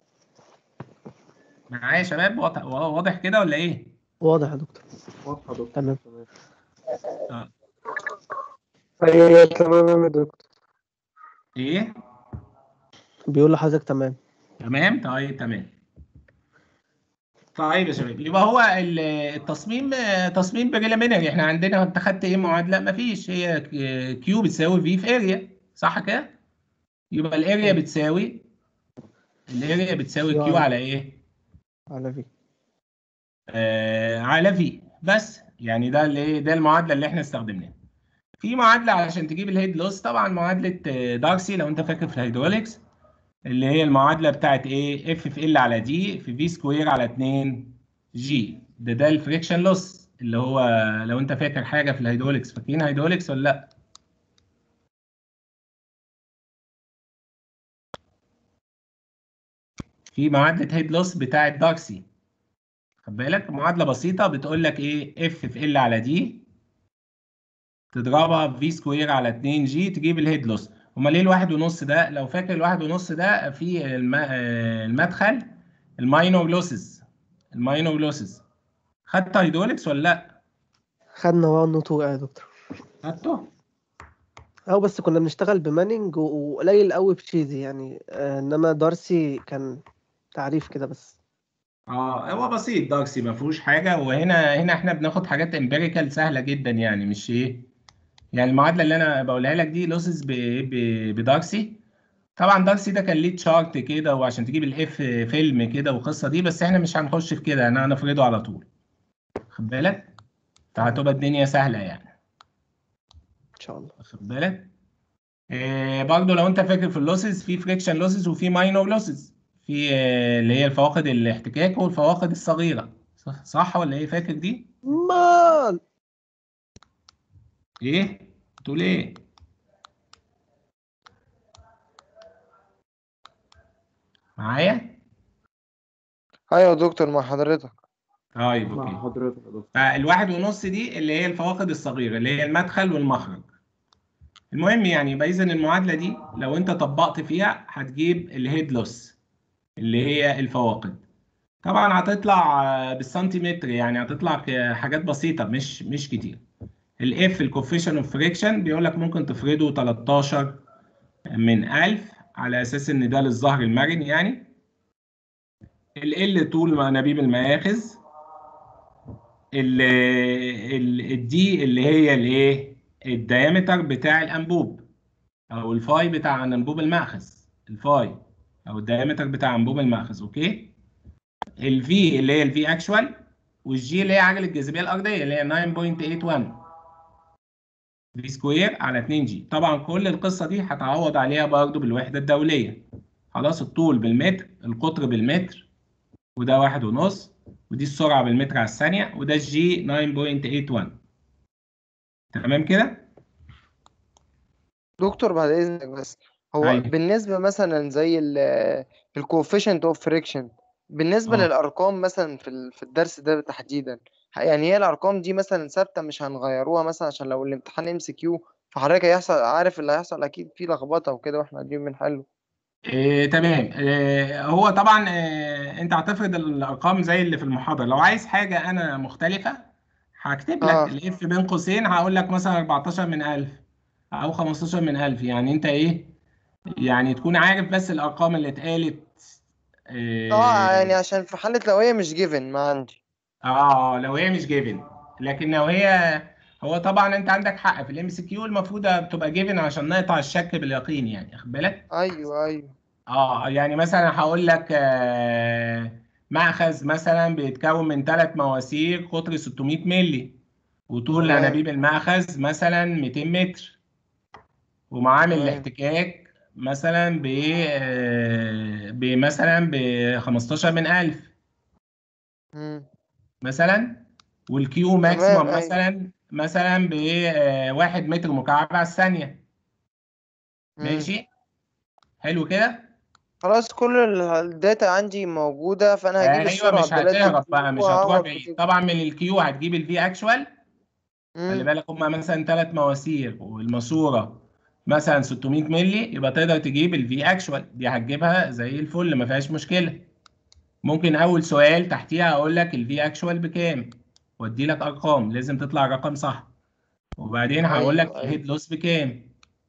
معايا يا شباب واضح واضح كده ولا ايه واضح يا دكتور واضحة يا دكتور تمام آه. ايوه ايوه تمام يا دكتور ايه بيقول لحضرتك تمام تمام طيب تمام طيب يا شباب يبقى هو ال- التصميم آه، تصميم بريليمينري احنا عندنا انت خدت ايه معادله مفيش هي ك- كيو بتساوي في في اريا صح كده يبقى الاريا بتساوي الاريا بتساوي كيو كيو على- على ايه على في آه على في بس يعني ده اللي إيه؟ ده المعادله اللي احنا استخدمناها في معادله علشان تجيب الهيد لوس طبعا معادله آه، دارسي لو انت فاكر في الهيدروليكس اللي هي المعادله بتاعت ايه اف في ال على دي في في سكوير على 2 جي ده ده الفريكشن لوس اللي هو لو انت فاكر حاجه في الهيدروليكس فاكرين هيدروليكس ولا لا في معادله هيد لوس بتاعت دارسي خد بالك معادله بسيطه بتقول لك ايه اف في ال على دي تضربها في في سكوير على 2 جي تجيب الهيد لوس امال ايه الواحد ونص ده لو فاكر الواحد ونص ده في الم... آه، المدخل الماينور لوسز الماينور لوسز خدت هيدروليكس ولا لا خدنا 1 و 2 يا دكتور خدته اه بس كنا بنشتغل بمانينج و- وقليل قوي بتشيزي يعني آه انما دارسي كان تعريف كده بس اه هو بسيط دارسي ما فيهوش حاجه وهنا هنا احنا بناخد حاجات امبيريكال سهله جدا يعني مش ايه يعني المعادله اللي انا بقولها لك دي لوسز ب... ب... بدارسي طبعا دارسي ده كان ليه تشارت كده وعشان تجيب الاف فيلم كده والقصه دي بس احنا مش هنخش في كده انا هنفرده على طول خد بالك فهتبقى الدنيا سهله يعني ان شاء الله واخد بالك آه برضو لو انت فاكر في اللوسز في فريكشن لوسز وفي ماينور لوسز في آه اللي هي الفواقد الاحتكاك والفواقد الصغيره صح, صح ولا ايه فاكر دي مال ايه بتقول ايه معايا ايوه يا دكتور مع حضرتك طيب مع اوكي حضرتك يا دكتور فالواحد ونص دي اللي هي الفواقد الصغيرة اللي هي المدخل والمخرج المهم يعني يبقى إذا المعادلة دي لو أنت طبقت فيها هتجيب الهيد لوس اللي هي الفواقد طبعا هتطلع آه، بالسنتيمتر يعني هتطلع ك- حاجات بسيطة مش مش كتير الاف الكوفيشن اوف فريكشن بيقول لك ممكن تفرده 13 من 1000 على اساس ان ده للظهر المرن يعني ال ال طول انابيب المآخذ ال ال الدي اللي هي الايه الديامتر بتاع الانبوب او الفاي بتاع انبوب المأخذ الفاي او الديامتر بتاع انبوب المأخذ اوكي الفي اللي هي الفي اكشوال والجي اللي هي عجله الجاذبيه الارضيه اللي هي 9.81 في سكوير على 2 جي طبعا كل القصه دي هتعوض عليها برضو بالوحده الدوليه خلاص الطول بالمتر القطر بالمتر وده واحد ونص ودي السرعه بالمتر على الثانيه وده الجي 9.81 تمام كده دكتور بعد اذنك بس هو أيوة. بالنسبه مثلا زي الكوفيشنت اوف فريكشن بالنسبه آه. للارقام مثلا في ال- في الدرس ده تحديدا ه- يعني هي الارقام دي مثلا ثابته مش هنغيروها مثلا عشان لو الامتحان ام سي كيو فحضرتك هيحصل عارف اللي هيحصل اكيد فيه لخبطه وكده واحنا قاعدين بنحله إيه تمام إيه هو طبعا إيه انت هتفرض الارقام زي اللي في المحاضره لو عايز حاجه انا مختلفه هكتب لك آه. الاف بين قوسين هقول لك مثلا 14 من 1000 او 15 من 1000 يعني انت ايه يعني تكون عارف بس الارقام اللي اتقالت إيه اه يعني عشان في حاله لو هي مش جيفن ما عندي اه لو هي مش جيفن لكن لو هي هو طبعا انت عندك حق في الام سي كيو المفروض بتبقى جيفن عشان نقطع الشك باليقين يعني واخد بالك ايوه ايوه اه يعني مثلا هقول لك آه، مأخذ مثلا بيتكون من ثلاث مواسير قطر 600 مللي وطول تمام. انابيب المأخذ مثلا 200 متر ومعامل تمام. الاحتكاك مثلا ب آه، بمثلا ب 15 من 1000 مم. مثلا والكيو ماكسيموم أيوة. مثلا مثلا ب 1 متر مكعب على الثانية مم. ماشي حلو كده خلاص كل ال- الداتا عندي موجودة فأنا هجيب ايوه السرعة مش بدلالة هتهرب بقى مش الكيو هتروح وهعوض بعيد بكده. طبعا من الكيو هتجيب الفي اكشوال خلي مم. بالك هما مثلا ثلاث مواسير والماسوره مثلا 600 مللي يبقى تقدر تجيب الفي اكشوال دي هتجيبها زي الفل ما فيهاش مشكله ممكن اول سؤال تحتيها اقول لك الفي اكشوال بكام وادي لك ارقام لازم تطلع الرقم صح وبعدين هقول لك أيوة، الهيد لوس بكام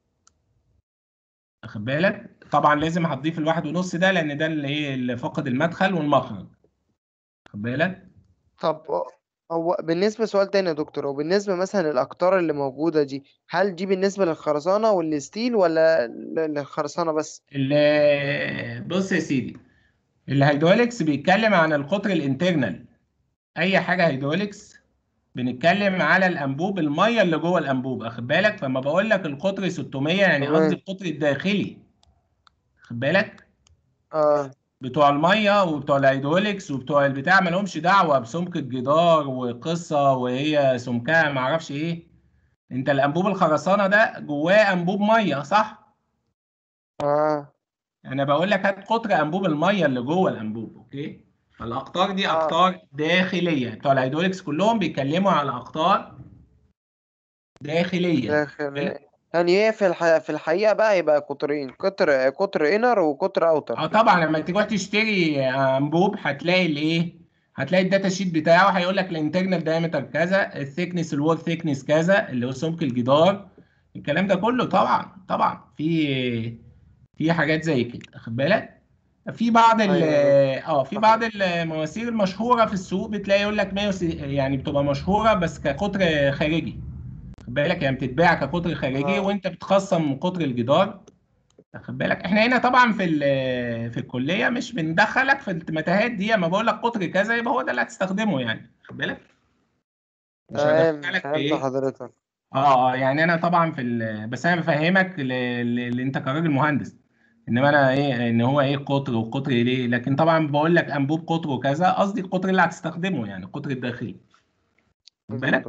واخد بالك طبعا لازم هتضيف الواحد ونص ده لان ده اللي ايه اللي فقد المدخل والمخرج واخد بالك طب هو بالنسبة سؤال تاني يا دكتور هو بالنسبة مثلا الأقطار اللي موجودة دي هل دي بالنسبة للخرسانة والستيل ولا ل- للخرسانة بس؟ ال- بص يا سيدي الهيدروليكس بيتكلم عن القطر الانترنال اي حاجه هيدروليكس بنتكلم على الانبوب الميه اللي جوه الانبوب اخد بالك فلما بقول لك القطر 600 يعني تمام. قصدي القطر الداخلي خد بالك اه بتوع الميه وبتوع الهيدروليكس وبتوع البتاع ما لهمش دعوه بسمك الجدار وقصه وهي سمكها ما اعرفش ايه انت الانبوب الخرسانه ده جواه انبوب ميه صح اه انا بقول لك هات قطر انبوب الميه اللي جوه الانبوب اوكي فالاقطار دي آه. اقطار داخليه بتوع الهيدروليكس كلهم بيتكلموا على اقطار داخليه داخل يعني هي في الح... في الحقيقة بقى يبقى قطرين قطر قطر انر وقطر اوتر اه طبعا لما تروح تشتري انبوب هتلاقي الايه هتلاقي الداتا شيت بتاعه هيقول لك الانترنال دايمتر كذا الثيكنس الوول ثيكنس كذا اللي هو سمك الجدار الكلام ده كله طبعا طبعا في في حاجات زي كده واخد بالك في بعض ال أيوة. اه في بعض المواسير المشهوره في السوق بتلاقي يقول لك 100 يعني بتبقى مشهوره بس كقطر خارجي خد بالك يعني بتتباع كقطر خارجي آه. وانت بتخصم قطر الجدار واخد بالك احنا هنا طبعا في ال- في الكليه مش بندخلك في المتاهات دي اما بقول لك قطر كذا يبقى هو ده اللي هتستخدمه يعني خد بالك مش تمام هدخلك في فهمت ايه حضرتك اه اه يعني انا طبعا في ال... بس انا بفهمك ل- ل- اللي انت كراجل مهندس انما انا ايه ان هو ايه قطر وقطر ليه لكن طبعا بقول لك انبوب قطر وكذا قصدي القطر اللي هتستخدمه يعني القطر الداخلي خد بالك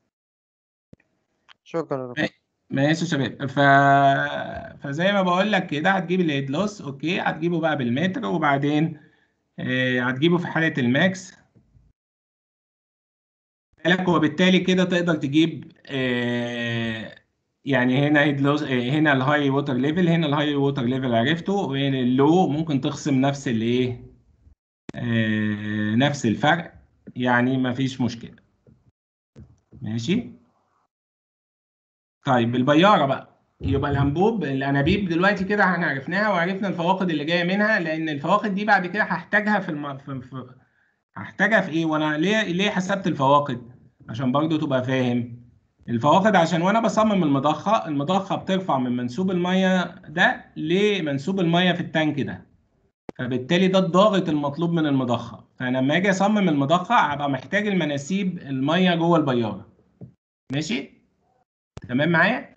شكرا يا دكتور ماشي يا شباب ف... فزي ما بقول لك كده هتجيب الهيد لوس اوكي هتجيبه بقى بالمتر وبعدين آه، هتجيبه في حالة الماكس بالك وبالتالي كده تقدر تجيب آه، يعني هنا هيد لوس آه، هنا الهاي ووتر ليفل هنا الهاي ووتر ليفل عرفته وهنا اللو ممكن تخصم نفس الايه آه، نفس الفرق يعني مفيش مشكلة ماشي طيب البيارة بقى يبقى الأنبوب الأنابيب دلوقتي كده احنا عرفناها وعرفنا الفواقد اللي جاية منها لأن الفواقد دي بعد كده هحتاجها في, الم... في... في... هحتاجها في إيه؟ وأنا ليه ليه حسبت الفواقد؟ عشان برضو تبقى فاهم الفواقد عشان وأنا بصمم المضخة المضخة بترفع من منسوب المية ده لمنسوب المية في التانك ده فبالتالي ده الضاغط المطلوب من المضخه فانا لما اجي اصمم المضخه هبقى محتاج المناسيب الميه جوه البياره ماشي تمام معايا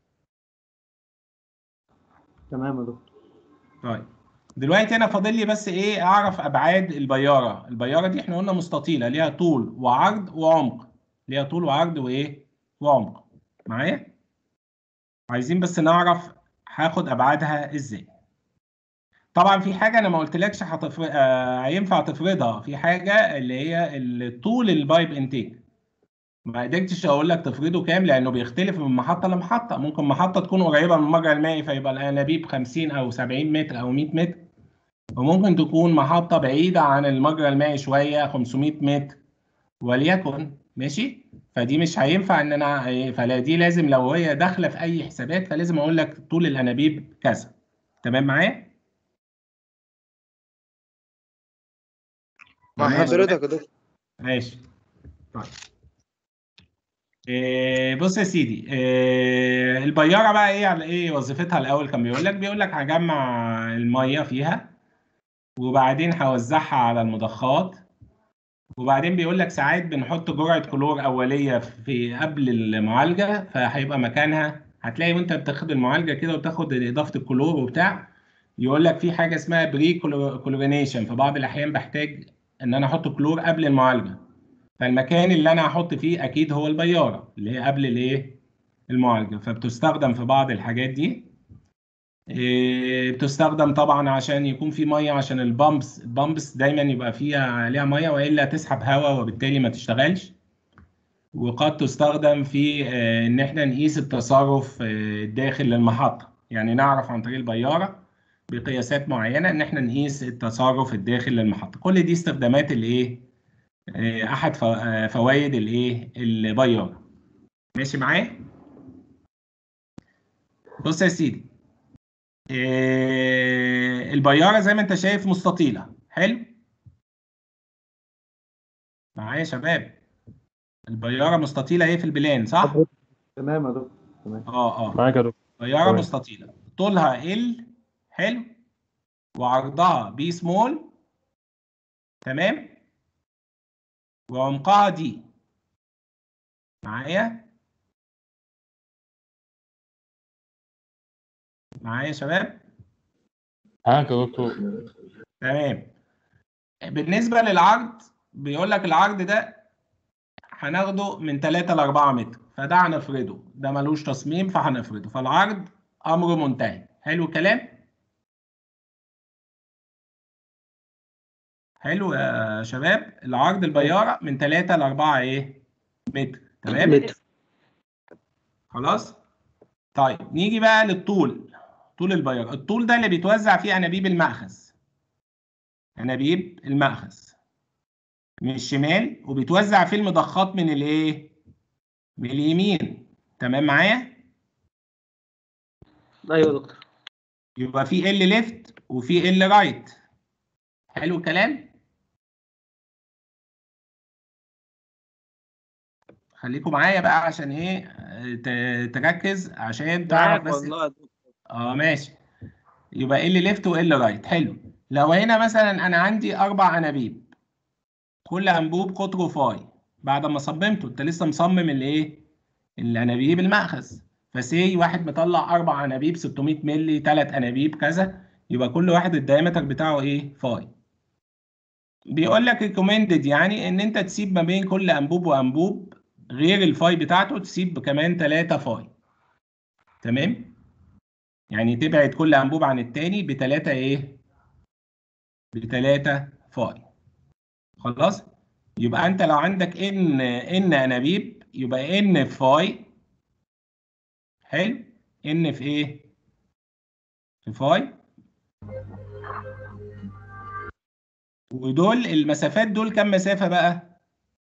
تمام يا دكتور طيب دلوقتي انا فاضل لي بس ايه اعرف ابعاد البياره البياره دي احنا قلنا مستطيله ليها طول وعرض وعمق ليها طول وعرض وايه وعمق معايا عايزين بس نعرف هاخد ابعادها ازاي طبعا في حاجه انا ما قلتلكش هتفر... آه هينفع تفرضها في حاجه اللي هي ال- طول البايب انتيك ما قدرتش اقول لك تفرضه كام لانه بيختلف من محطه لمحطه ممكن محطه تكون قريبه من المجرى المائي فيبقى الانابيب 50 او 70 متر او 100 متر وممكن تكون محطه بعيده عن المجرى المائي شويه 500 متر وليكن ماشي فدي مش هينفع ان انا إيه، فلا دي لازم لو هي داخله في اي حسابات فلازم اقول لك طول الانابيب كذا تمام معايا مع ماشي. حضرتك يا دكتور ماشي طيب إيه بص يا سيدي إيه البيارة بقى ايه على ايه وظيفتها الاول كان بيقول لك بيقول لك هجمع المية فيها وبعدين هوزعها على المضخات وبعدين بيقول لك ساعات بنحط جرعة كلور أولية في قبل المعالجة فهيبقى مكانها هتلاقي وانت بتاخد المعالجة كده وتاخد إضافة الكلور وبتاع يقول لك في حاجة اسمها بري كلورينيشن في بعض الأحيان بحتاج إن أنا أحط كلور قبل المعالجة فالمكان اللي انا هحط فيه اكيد هو البياره اللي هي قبل الايه المعالجه فبتستخدم في بعض الحاجات دي إيه، بتستخدم طبعا عشان يكون في ميه عشان البامبس البامبس دايما يبقى فيها عليها ميه والا تسحب هواء وبالتالي ما تشتغلش وقد تستخدم في آه، ان احنا نقيس التصرف آه، داخل المحطه يعني نعرف عن طريق البياره بقياسات معينه ان احنا نقيس التصرف الداخل للمحطه كل دي استخدامات الايه آه، احد ف- آه، فوائد الايه البياره ماشي معايا بص يا سيدي آه، البياره زي ما انت شايف مستطيله حلو معايا يا شباب البياره مستطيله ايه في البلان صح تمام يا دكتور تمام اه اه معاك يا دكتور بياره تمام. مستطيله طولها ال حلو وعرضها بي سمول تمام وعمقها دي معايا معايا يا شباب معاك يا دكتور تمام بالنسبة للعرض بيقول لك العرض ده هناخده من 3 ل 4 متر فده هنفرده ده ملوش تصميم فهنفرده فالعرض أمره منتهي حلو الكلام حلو يا شباب العرض البيارة من 3 ل 4 ايه متر تمام متر. خلاص طيب نيجي بقى للطول طول البيارة الطول ده اللي بيتوزع فيه أنابيب المأخذ أنابيب المأخذ من الشمال وبيتوزع فيه المضخات من الايه من اليمين تمام معايا ايوه يا دكتور يبقى في ال ليفت وفي ال رايت حلو الكلام خليكم معايا بقى عشان ايه ت- تركز عشان تعرف معاك بس والله يا دكتور. اه ماشي يبقى ال ليفت وال رايت حلو لو هنا مثلا انا عندي اربع انابيب كل انبوب قطره فاي بعد ما صممته انت لسه مصمم الايه الانابيب المأخذ فسي واحد مطلع اربع انابيب 600 مللي ثلاث انابيب كذا يبقى كل واحد الدايمتر بتاعه ايه فاي بيقول لك ريكومندد يعني ان انت تسيب ما بين كل انبوب وانبوب غير الفاي بتاعته تسيب كمان 3 فاي تمام يعني تبعد كل انبوب عن التاني بتلاتة ايه بتلاتة فاي خلاص يبقى انت لو عندك ان ان انابيب يبقى ان في فاي حلو ان في ايه في فاي ودول المسافات دول كام مسافة بقى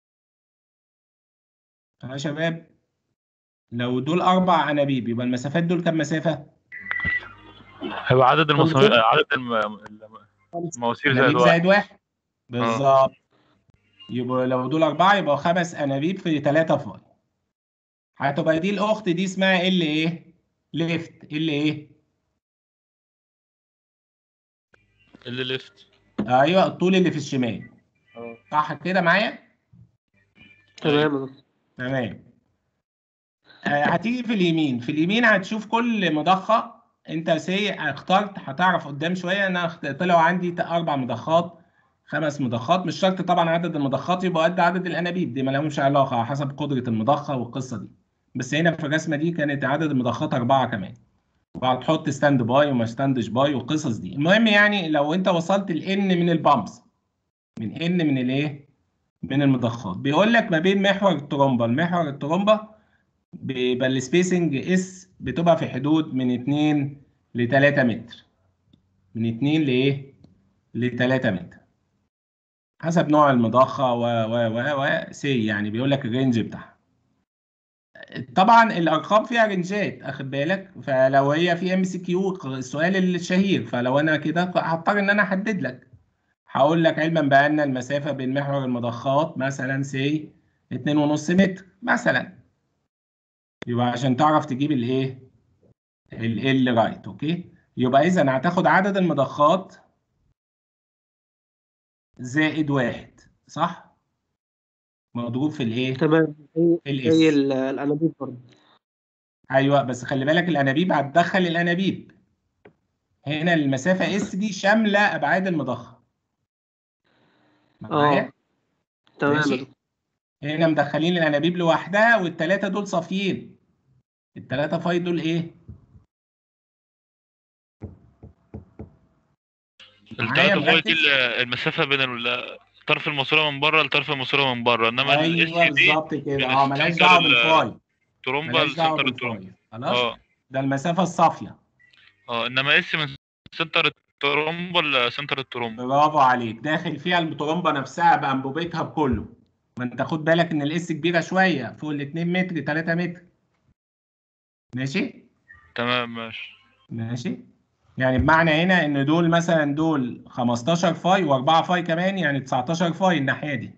يا شباب لو دول اربع انابيب يبقى المسافات دول كام مسافة هيبقى عدد المصامير عدد الم- الم- المواسير زائد انابيب واحد زائد واحد بالظبط يبقى لو دول أربعة يبقى خمس أنابيب في تلاتة فاي هتبقى دي الأخت دي اسمها ال إيه؟ ليفت ال إيه؟ اللي ليفت ايوه الطول اللي في الشمال اه صح كده معايا تمام يا دكتور تمام آه، هتيجي في اليمين في اليمين هتشوف كل مضخه انت سي اخترت هتعرف قدام شويه انا اخت- طلعوا عندي ت- اربع مضخات خمس مضخات مش شرط طبعا عدد المضخات يبقى قد عدد الانابيب دي ما لهمش علاقه على حسب قدره المضخه والقصه دي بس هنا في الرسمه دي كانت عدد المضخات اربعه كمان وهتحط ستاند باي وما ستاندش باي والقصص دي المهم يعني لو انت وصلت لان من البامبس من ان من الايه من المضخات بيقول لك ما بين محور الترومبه لمحور الترومبه بيبقى السبيسنج اس بتبقى في حدود من 2 ل 3 متر من 2 لايه ل 3 متر حسب نوع المضخه و و و و سي يعني بيقول لك الرينج بتاعها طبعا الارقام فيها رينجات اخد بالك فلو هي في ام سي كيو السؤال الشهير فلو انا كده هضطر ان انا احدد لك هقول لك علما بان المسافه بين محور المضخات مثلا سي 2.5 متر مثلا يبقى عشان تعرف تجيب الايه ال ال رايت اوكي يبقى اذا هتاخد عدد المضخات زائد واحد صح مضروب في الايه تمام هي الاس هي ال- الانابيب برضه ايوه بس خلي بالك الانابيب هتدخل الانابيب هنا المسافه اس دي شامله ابعاد المضخه معايا اه تمام يا ماشي دكتور هنا مدخلين الانابيب لوحدها والثلاثه دول صافيين الثلاثه فاي دول ايه معايا الثلاثة فوق دي مركز؟ ال- المسافة بين ال- طرف الماسورة من بره لطرف الماسورة من بره انما ايوه الاس دي بالظبط كده من اه ملهاش السنتر دعوه ال- بالفاي ترومبا ملهاش دعوه لسنتر الترومبا بالفاي خلاص اه ده المسافه الصافيه اه انما اس من سنتر الترومبا لسنتر الترومبا برافو عليك داخل فيها الترومبه نفسها بانبوبتها بكله ما انت خد بالك ان الاس كبيره شويه فوق ال 2 متر 3 متر ماشي تمام ماشي ماشي يعني بمعنى هنا ان دول مثلا دول 15 فاي و4 فاي كمان يعني 19 فاي الناحيه دي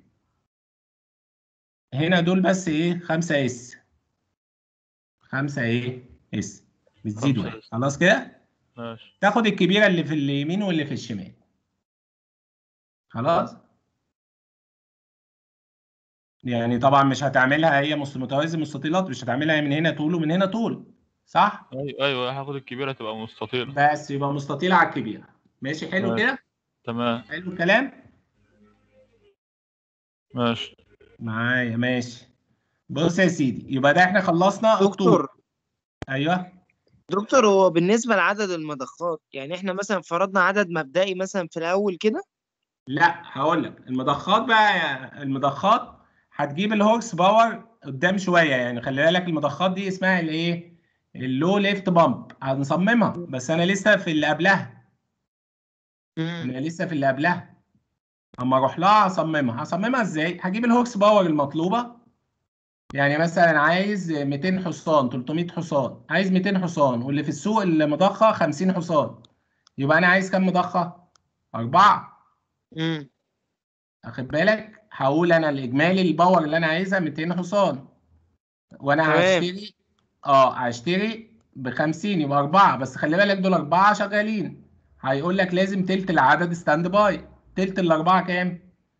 هنا دول بس ايه 5 اس 5 ايه اس بتزيد خمسة واحد اس. خلاص كده ماشي تاخد الكبيره اللي في اليمين واللي في الشمال خلاص يعني طبعا مش هتعملها هي مست- متوازي مستطيلات مش هتعملها من هنا طول ومن هنا طول صح ايوه ايوه هاخد الكبيرة تبقى مستطيلة بس يبقى مستطيله على الكبيره ماشي حلو ماشي. كده تمام حلو الكلام ماشي معايا ماشي بص يا سيدي يبقى ده احنا خلصنا الطول دكتور ايوه دكتور هو بالنسبة لعدد المضخات يعني احنا مثلا فرضنا عدد مبدئي مثلا في الأول كده لا هقول لك المضخات بقى المضخات هتجيب الهورس باور قدام شويه يعني خلي بالك المضخات دي اسمها الايه اللو ليفت بامب هنصممها بس انا لسه في اللي قبلها انا لسه في اللي قبلها اما اروح لها هصممها هصممها ازاي هجيب الهورس باور المطلوبه يعني مثلا عايز 200 حصان 300 حصان عايز 200 حصان واللي في السوق المضخه 50 حصان يبقى انا عايز كام مضخه أربعة امم واخد بالك هقول انا الاجمالي الباور اللي انا عايزها 200 حصان وانا تمام. هشتري اه هشتري ب 50 يبقى أربعة بس خلي بالك دول أربعة شغالين هيقول لك لازم تلت العدد ستاند باي تلت الأربعة كام؟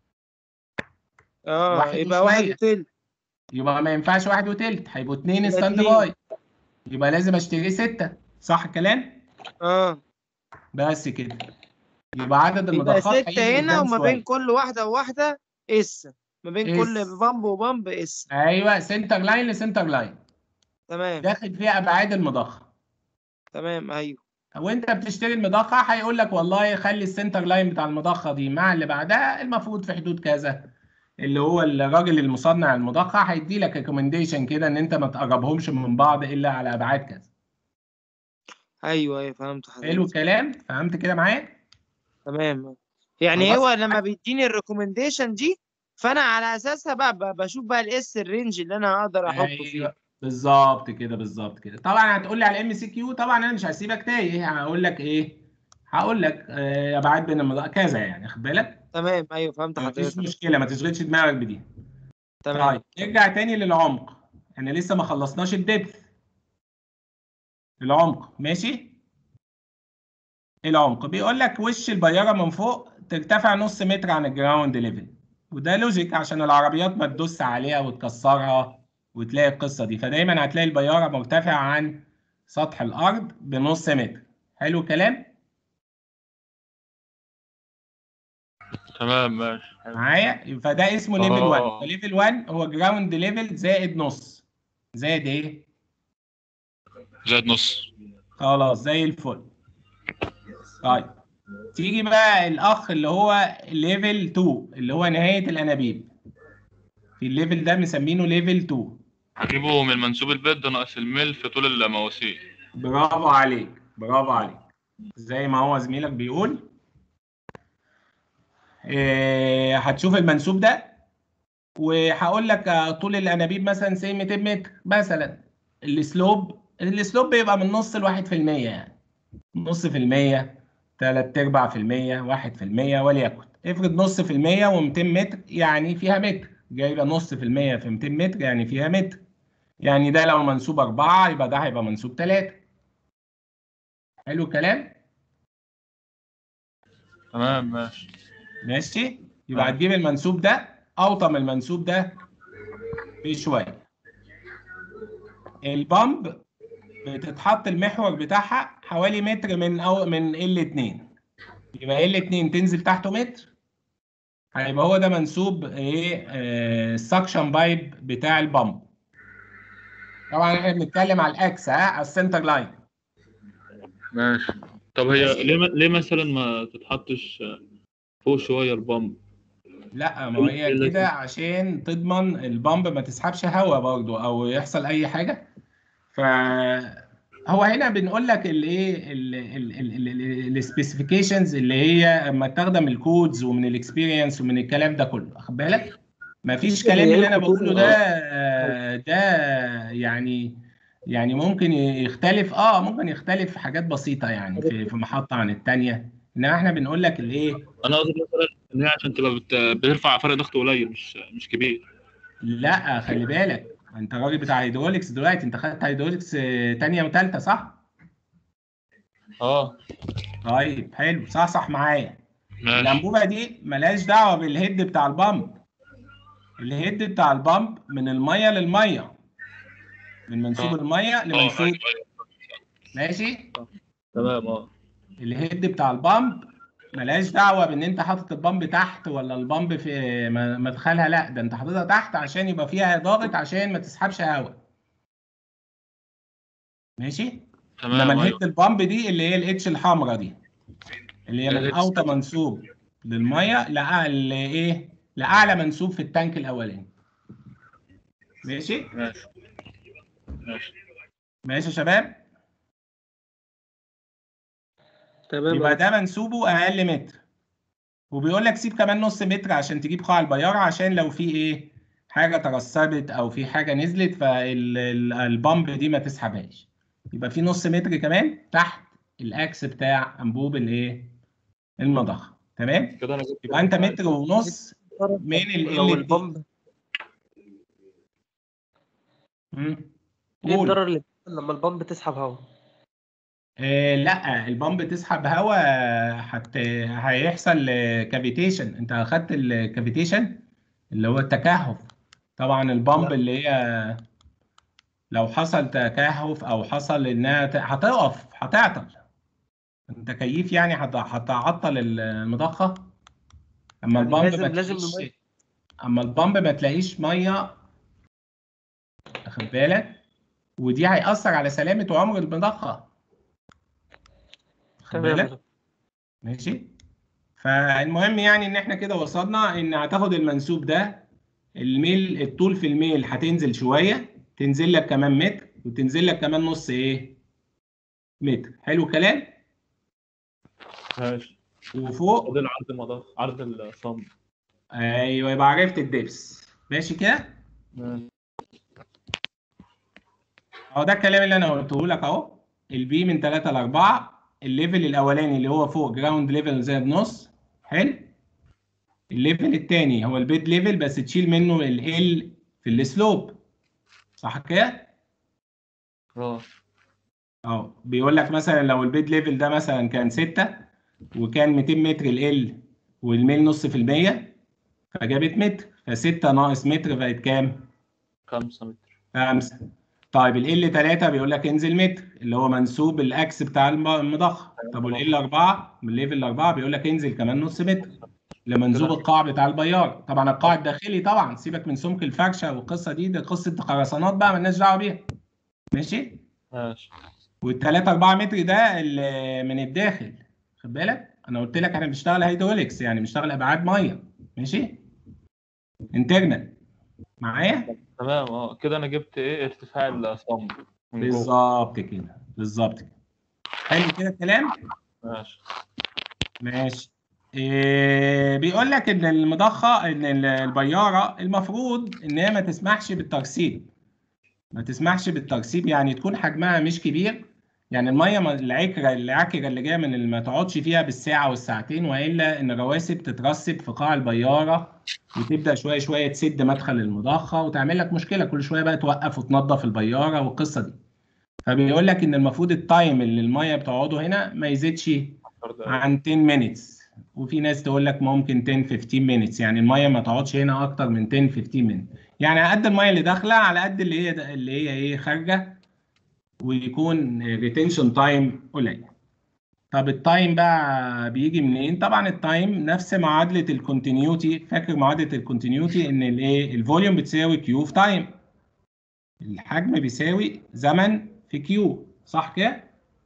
اه واحد يبقى واحد وشوية. وتلت يبقى ما ينفعش واحد وتلت هيبقوا اتنين يبقى ستاند اتنين. باي يبقى لازم اشتري ستة صح الكلام؟ اه بس كده يبقى عدد يبقى المضخات ستة هيجي هنا قدام وما شوية. بين كل واحدة وواحدة اس ما بين اس. كل بامب وبامب اس ايوه سنتر لاين لسنتر لاين تمام داخل فيها ابعاد المضخه تمام ايوه وانت بتشتري المضخه هيقول لك والله خلي السنتر لاين بتاع المضخه دي مع اللي بعدها المفروض في حدود كذا اللي هو الراجل المصنع المضخه هيدي لك ريكومنديشن كده ان انت ما تقربهمش من بعض الا على ابعاد كذا ايوه ايوه فهمت حلو حضرتك الكلام فهمت كده معايا تمام يعني خلاص. هو لما بيديني الريكومنديشن دي فانا على اساسها بقى ب- بشوف بقى الاس الرينج اللي انا اقدر احطه فيه ايوه بالظبط كده بالظبط كده طبعا هتقول لي على الام سي كيو طبعا انا مش هسيبك تايه هقول لك ايه هقول لك آه، ابعاد بين المضخه كذا يعني خد بالك تمام ايوه فهمت مفيش حضرتك مشكله ما تشغلش دماغك بدي تمام طيب نرجع تاني للعمق احنا لسه ما خلصناش الدبث العمق ماشي العمق بيقول لك وش البياره من فوق ترتفع نص متر عن الجراوند ليفل وده لوجيك عشان العربيات ما تدوس عليها وتكسرها وتلاقي القصه دي فدايما هتلاقي البياره مرتفعه عن سطح الارض بنص متر حلو الكلام تمام ماشي حلو. معايا فده اسمه ليفل آه. 1 فليفل 1 هو جراوند ليفل زائد نص زائد ايه زائد نص خلاص زي الفل طيب تيجي بقى الاخ اللي هو ليفل 2 اللي هو نهايه الانابيب في الليفل ده مسمينه ليفل 2 هجيبه من منسوب البيض ناقص الميل في طول المواسير برافو عليك برافو عليك زي ما هو زميلك بيقول إيه هتشوف المنسوب ده وهقول لك آه، طول الانابيب مثلا سي 200 متر مثلا السلوب السلوب بيبقى من نص لواحد في المية يعني نص في المية تلات ارباع في المية واحد في المية وليكن افرض نص في المية و200 متر يعني فيها متر جايبه نص في المية في 200 متر يعني فيها متر يعني ده لو منسوب أربعة يبقى ده هيبقى منسوب تلاتة حلو الكلام تمام ماشي ماشي يبقى آه. هتجيب المنسوب ده اوطى من المنسوب ده بشويه البامب بتتحط المحور بتاعها حوالي متر من أو من ال 2 يبقى ال 2 تنزل تحته متر هيبقى هو ده منسوب ايه السكشن بايب بتاع البامب طبعا احنا بنتكلم على الاكس ها على السنتر لاين ماشي طب هي ليه ليه مثلا ما تتحطش فوق شويه البامب لا ما هي كده عشان تضمن البامب ما تسحبش هواء برضو او يحصل اي حاجه ف هو هنا بنقول لك الايه السبيسيفيكيشنز اللي هي متاخده من الكودز ومن الاكسبيرينس ومن الكلام ده كله واخد بالك ما فيش كلام اللي انا بقوله ده ده يعني يعني ممكن يختلف اه ممكن يختلف في حاجات بسيطه يعني في في محطه عن الثانيه انما احنا بنقول لك الايه انا قصدي مثلا ان هي عشان تبقى بت... بترفع فرق ضغط قليل مش مش كبير لا خلي بالك انت راجل بتاع هيدروليكس دلوقتي انت خدت هيدروليكس آه، تانية وتالتة صح؟ اه طيب حلو صح صح معايا ماشي الانبوبه دي ملهاش دعوه بالهيد بتاع البامب الهيد بتاع البامب من الميه للميه من منسوب آه. الميه اه لمنسوب أيوة، أيوة. ماشي تمام اه الهيد بتاع البامب ملهاش دعوه بان انت حاطط البامب تحت ولا البامب في م- مدخلها لا ده انت حاططها تحت عشان يبقى فيها ضاغط عشان ما تسحبش هواء ماشي انما تمام الهيد ايوه البامب دي اللي هي الاتش الحمراء دي اللي هي من الاتش. اوطى منسوب للميه لاعلى ايه لاعلى منسوب في التانك الاولاني ماشي ماشي ماشي ماشي يا شباب تمام يبقى ده منسوبه اقل متر وبيقول لك سيب كمان نص متر عشان تجيب قاع البياره عشان لو في ايه حاجه ترسبت او في حاجه نزلت فالبامب دي ما تسحبهاش يبقى في نص متر كمان تحت الاكس بتاع انبوب الايه المضخه تمام كده انا جبت يبقى انت متر ونص من ال لو ال البامب مم. ايه قول. الضرر اللي بيحصل لما البامب تسحب هواء آه لا البامب تسحب هواء حت... هيحصل كافيتيشن انت اخدت الكافيتيشن اللي هو التكهف طبعا البامب لا. اللي هي لو حصل تكهف او حصل انها ت- هتقف هتعطل انت كيف يعني هت- هتعطل المضخه اما يعني البامب لازم- ما لازم تلاقيش المية. اما البامب ما تلاقيش ميه واخد بالك ودي هيأثر على سلامة وعمر المضخة واخد تمام يا بالك دكتور. ماشي فالمهم يعني ان احنا كده وصلنا ان هتاخد المنسوب ده الميل الطول في الميل هتنزل شويه تنزل لك كمان متر وتنزل لك كمان نص ايه متر حلو الكلام ماشي وفوق فاضل عرض المضخ عرض الصمت ايوه يبقى عرفت الدبس ماشي كده ماشي اهو ده الكلام اللي انا قلته لك اهو البي من 3 ل 4 الليفل الاولاني اللي هو فوق جراوند ليفل زائد نص حلو الليفل الثاني هو البيد ليفل بس تشيل منه ال في السلوب صح كده اه اهو بيقول لك مثلا لو البيد ليفل ده مثلا كان 6 وكان 200 متر ال والميل نص في المية فجابت متر ف6 ناقص متر بقت كام؟ خمسة متر خمسة طيب ال 3 بيقول لك انزل متر اللي هو منسوب الاكس بتاع الم- المضخه طب وال 4 من ليفل 4 بيقول لك انزل كمان نص متر لمنسوب القاع بتاع البيار طبعا القاع الداخلي طبعا سيبك من سمك الفرشه والقصه دي ده قصه خرسانات بقى مالناش دعوه بيها ماشي ماشي والتلاتة 4 متر ده اللي من الداخل خد بالك انا قلت لك احنا بنشتغل هيدروليكس يعني بنشتغل ابعاد ميه ماشي انترنال معايا تمام اه كده انا جبت ايه ارتفاع الصمب من جوه بالظبط كده بالظبط كده حلو كده الكلام ماشي ماشي إيه بيقول لك ان المضخه ان ال- البياره المفروض ان هي ما تسمحش بالترسيب ما تسمحش بالترسيب يعني تكون حجمها مش كبير يعني الميه ما- العكره العكره اللي جايه من اللي ما تقعدش فيها بالساعه والساعتين والا ان الرواسب تترسب في قاع البياره وتبدا شويه شويه تسد مدخل المضخه وتعمل لك مشكله كل شويه بقى توقف وتنظف البياره والقصه دي فبيقول لك ان المفروض التايم اللي الميه بتقعده هنا ما يزيدش عشر دقايق. عن 10 minutes وفي ناس تقول لك ممكن 10 15 minutes يعني الميه ما تقعدش هنا اكتر من 10 15 minutes يعني على قد الميه اللي داخله على قد اللي هي اللي هي ايه خارجه ويكون ريتنشن تايم قليل طب التايم بقى بيجي منين طبعا التايم نفس معادله الكونتينيوتي فاكر معادله الكونتينيوتي ان الايه الفوليوم بتساوي كيو في تايم الحجم بيساوي زمن في كيو صح كده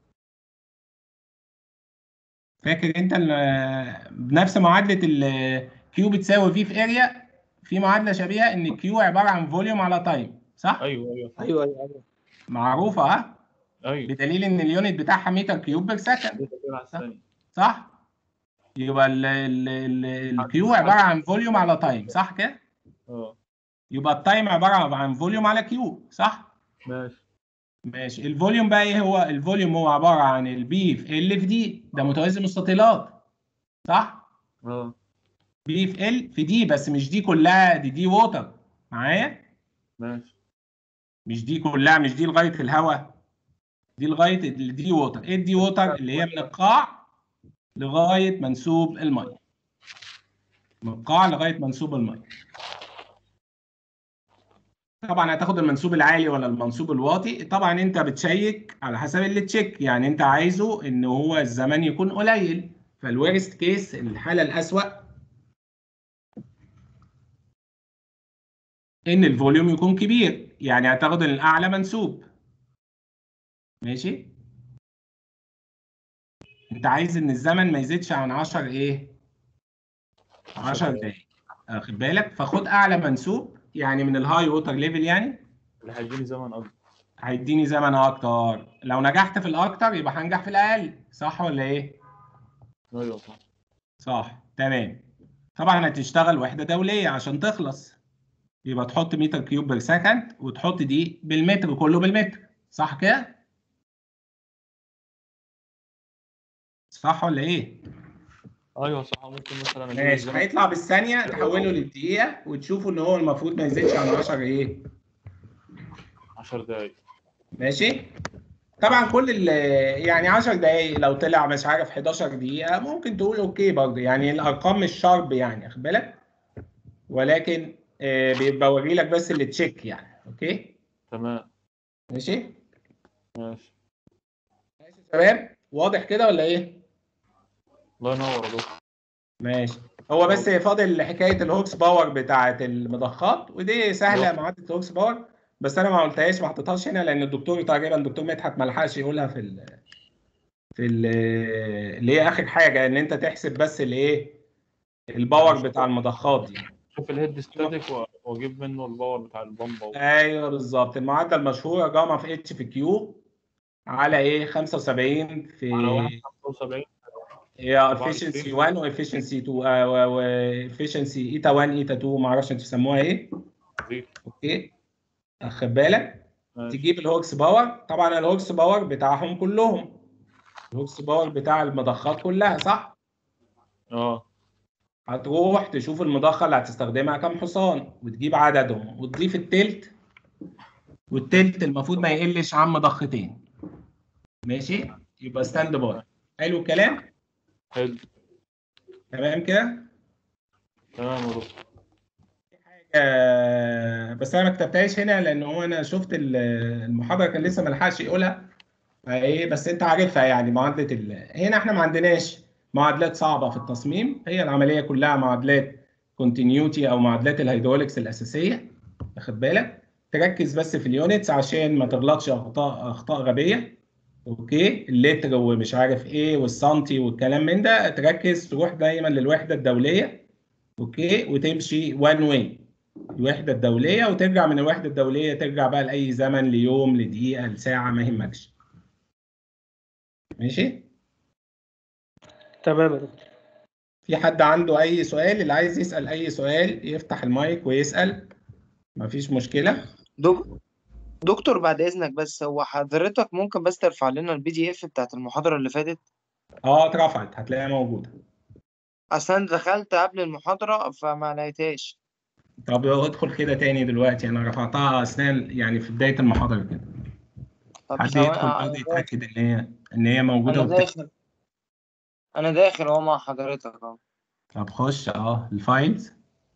فاكر انت ال- بنفس معادله الكيو بتساوي في في اريا في معادله شبيهه ان الكيو عباره عن فوليوم على تايم صح ايوه ايوه ايوه ايوه ايوه معروفه ها ايوه بدليل ان اليونت بتاعها متر كيوب بير سكند كده على الثانية. صح يبقى ال- ال- ال- الكيو عباره عن فوليوم على تايم صح كده اه يبقى التايم عباره عن فوليوم على كيو صح ماشي ماشي الفوليوم بقى ايه هو الفوليوم هو عباره عن البي في ال في دي ده متوازي مستطيلات صح اه بي في ال في دي بس مش دي كلها دي دي ووتر معايا ماشي مش دي كلها مش دي لغايه الهواء دي لغايه الدي ووتر ايه الدي ووتر اللي هي من القاع لغايه منسوب الميه من القاع لغايه منسوب الميه طبعا هتاخد المنسوب العالي ولا المنسوب الواطي طبعا انت بتشيك على حسب اللي تشيك يعني انت عايزه ان هو الزمن يكون قليل فالورست كيس الحاله الاسوأ ان الفوليوم يكون كبير يعني هتاخد الاعلى منسوب ماشي انت عايز ان الزمن ما يزيدش عن 10 ايه 10 دقايق واخد بالك فخد اعلى منسوب يعني من الهاي ووتر ليفل يعني اللي هيديني زمن اكبر هيديني زمن اكتر لو نجحت في الاكتر يبقى هنجح في الاقل صح ولا ايه ايوه صح صح تمام طبعا هتشتغل وحده دوليه عشان تخلص يبقى تحط متر كيوب بير سكند وتحط دي بالمتر كله بالمتر صح كده صح ولا ايه ايوه صح ممكن مثلا اجيب ماشي الزمن هيطلع بالثانيه تحوله للدقيقه وتشوفوا ان هو المفروض ما يزيدش عن 10 ايه 10 دقايق ماشي طبعا كل ال يعني 10 دقايق لو طلع مش عارف 11 دقيقة ممكن تقول اوكي برضه يعني الارقام مش شارب يعني واخد بالك ولكن آه، بيبقى بوري لك بس اللي تشيك يعني اوكي تمام ماشي ماشي ماشي يا شباب واضح كده ولا ايه الله ينور يا دكتور ماشي هو بس فاضل حكاية الهوكس باور بتاعة المضخات ودي سهلة معادلة الهوكس باور بس انا ما قلتهاش ما حطيتهاش هنا لان الدكتور تقريبا الدكتور مدحت ما لحقش يقولها في ال في ال اللي هي اخر حاجه ان انت تحسب بس الايه الباور بتاع المضخات دي شوف الهيد ستاتيك و- واجيب منه الباور بتاع البامبا ايوه بالظبط المعادله المشهوره جاما في اتش في كيو على ايه 75 في على 175 هي efficiency 1 و efficiency 2 و efficiency ايتا 1 ايتا 2 ما اعرفش انتوا بتسموها ايه زيت. اوكي اخد بالك ماشي. تجيب الهوكس باور طبعا الهوكس باور بتاعهم كلهم الهوكس باور بتاع المضخات كلها صح اه هتروح تشوف المضخه اللي هتستخدمها كام حصان وتجيب عددهم وتضيف التلت والتلت المفروض ما يقلش عن مضختين ماشي يبقى ستاند باي حلو الكلام حلو تمام كده تمام يا دكتور آه، بس انا ما كتبتهاش هنا لان هو انا شفت ال- المحاضره كان لسه ما لحقش يقولها فايه بس انت عارفها يعني معادله ال... هنا احنا ما عندناش معادلات صعبه في التصميم هي العمليه كلها معادلات كونتينيوتي او معادلات الهيدروليكس الاساسيه واخد بالك تركز بس في اليونتس عشان ما تغلطش اخطاء اخطاء غبيه اوكي اللتر ومش عارف ايه والسنتي والكلام من ده تركز تروح دايما للوحده الدوليه اوكي وتمشي وان واي الوحده الدوليه وترجع من الوحده الدوليه ترجع بقى لاي زمن ليوم لدقيقه لساعه ما يهمكش ماشي تمام يا دكتور في حد عنده اي سؤال اللي عايز يسال اي سؤال يفتح المايك ويسال مفيش مشكله دك... دكتور بعد اذنك بس هو حضرتك ممكن بس ترفع لنا البي دي اف بتاعت المحاضره اللي فاتت اه اترفعت هتلاقيها موجوده اصل انا دخلت قبل المحاضره فما لقيتهاش طب ادخل كده تاني دلوقتي انا رفعتها اثناء يعني في بدايه المحاضره كده طب حد ثواني يدخل انا برضه يتاكد ان هي ان هي موجوده أنا وبت... داخل انا داخل اهو مع حضرتك اهو طب خش اه الفايلز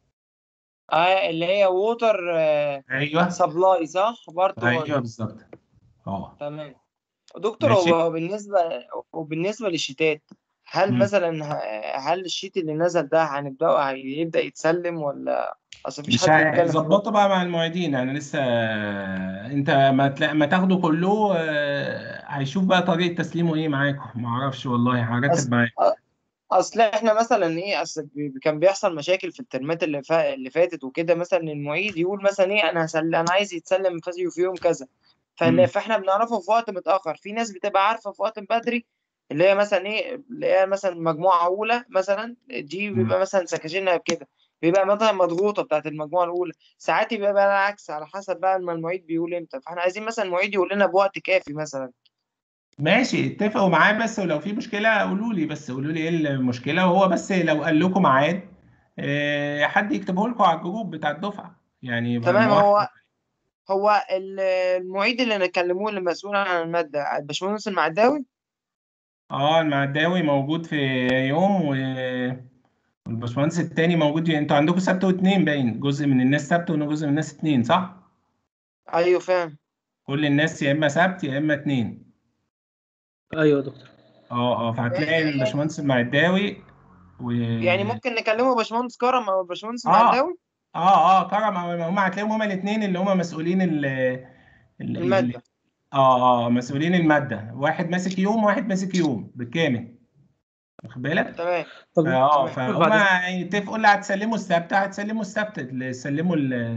اه اللي هي ووتر ايوه سبلاي صح بارت ايوه 1 بالظبط اه تمام دكتور ماشي. هو بالنسبه وبالنسبه للشيتات هل مم. مثلا ه- هل الشيت اللي نزل ده هنبداه هيبدا يتسلم ولا اصل مفيش مش حد بيتكلم في هظبطه بقى مع المعيدين انا لسه انت ما تلا... ما تاخده كله آه، هيشوف بقى طريقه تسليمه ايه معاكم ما اعرفش والله هرتب أصل- معاك اصل احنا مثلا ايه اصل بي- كان بيحصل مشاكل في الترمات اللي فا... اللي فاتت وكده مثلا المعيد يقول مثلا ايه انا هسل... انا عايز يتسلم فازيو في يوم كذا فن... مم. فاحنا بنعرفه في وقت متاخر في ناس بتبقى عارفه في وقت بدري اللي هي مثلا ايه اللي هي مثلا مجموعه اولى مثلا دي بيبقى مثلا سكاشينها بكده بيبقى مثلا مضغوطه بتاعت المجموعه الاولى ساعات يبقى بقى العكس على حسب بقى ما المعيد بيقول امتى فاحنا عايزين مثلا المعيد يقول لنا بوقت كافي مثلا ماشي اتفقوا معاه بس ولو في مشكله قولوا لي بس قولوا لي ايه المشكله وهو بس لو قال لكم ميعاد آه، حد يكتبه لكم على الجروب بتاع الدفعه يعني يبقى تمام الموافق. هو هو ال- المعيد اللي نكلموه اللي مسؤول عن الماده الباشمهندس المعداوي اه المعداوي موجود في يوم و والباشمهندس التاني موجود انتوا عندكم سبت واثنين باين جزء من الناس سبت وجزء من الناس اثنين صح؟ ايوه فاهم كل الناس يا اما سبت يا اما اثنين ايوه يا دكتور اه اه فهتلاقي الباشمهندس المعداوي و يعني ممكن نكلمه باشمهندس كرم او باشمهندس آه. المعداوي اه اه كرم هم هتلاقيهم هما الاثنين اللي هما مسؤولين ال ال- الماده اه اه مسؤولين الماده واحد ماسك يوم وواحد ماسك يوم بالكامل واخد بالك؟ تمام طب اه تمام. فهم يتفقوا اللي هتسلموا السبت هتسلموا السبت اللي سلموا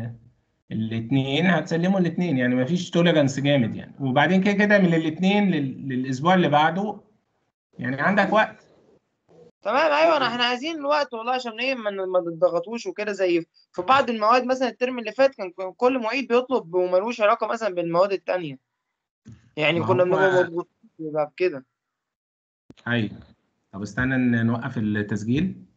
الاثنين هتسلموا الاثنين يعني مفيش توليرانس جامد يعني وبعدين كده كده من الاثنين للاسبوع اللي بعده يعني عندك وقت تمام ايوه انا احنا عايزين الوقت والله عشان ايه ما ما تضغطوش وكده زي في بعض المواد مثلا الترم اللي فات كان كل معيد بيطلب وملوش علاقه مثلا بالمواد التانيه يعني ما كنا هو- بنبقى مضغوطين يبقى بكده ايوه طب استنى ن- نوقف التسجيل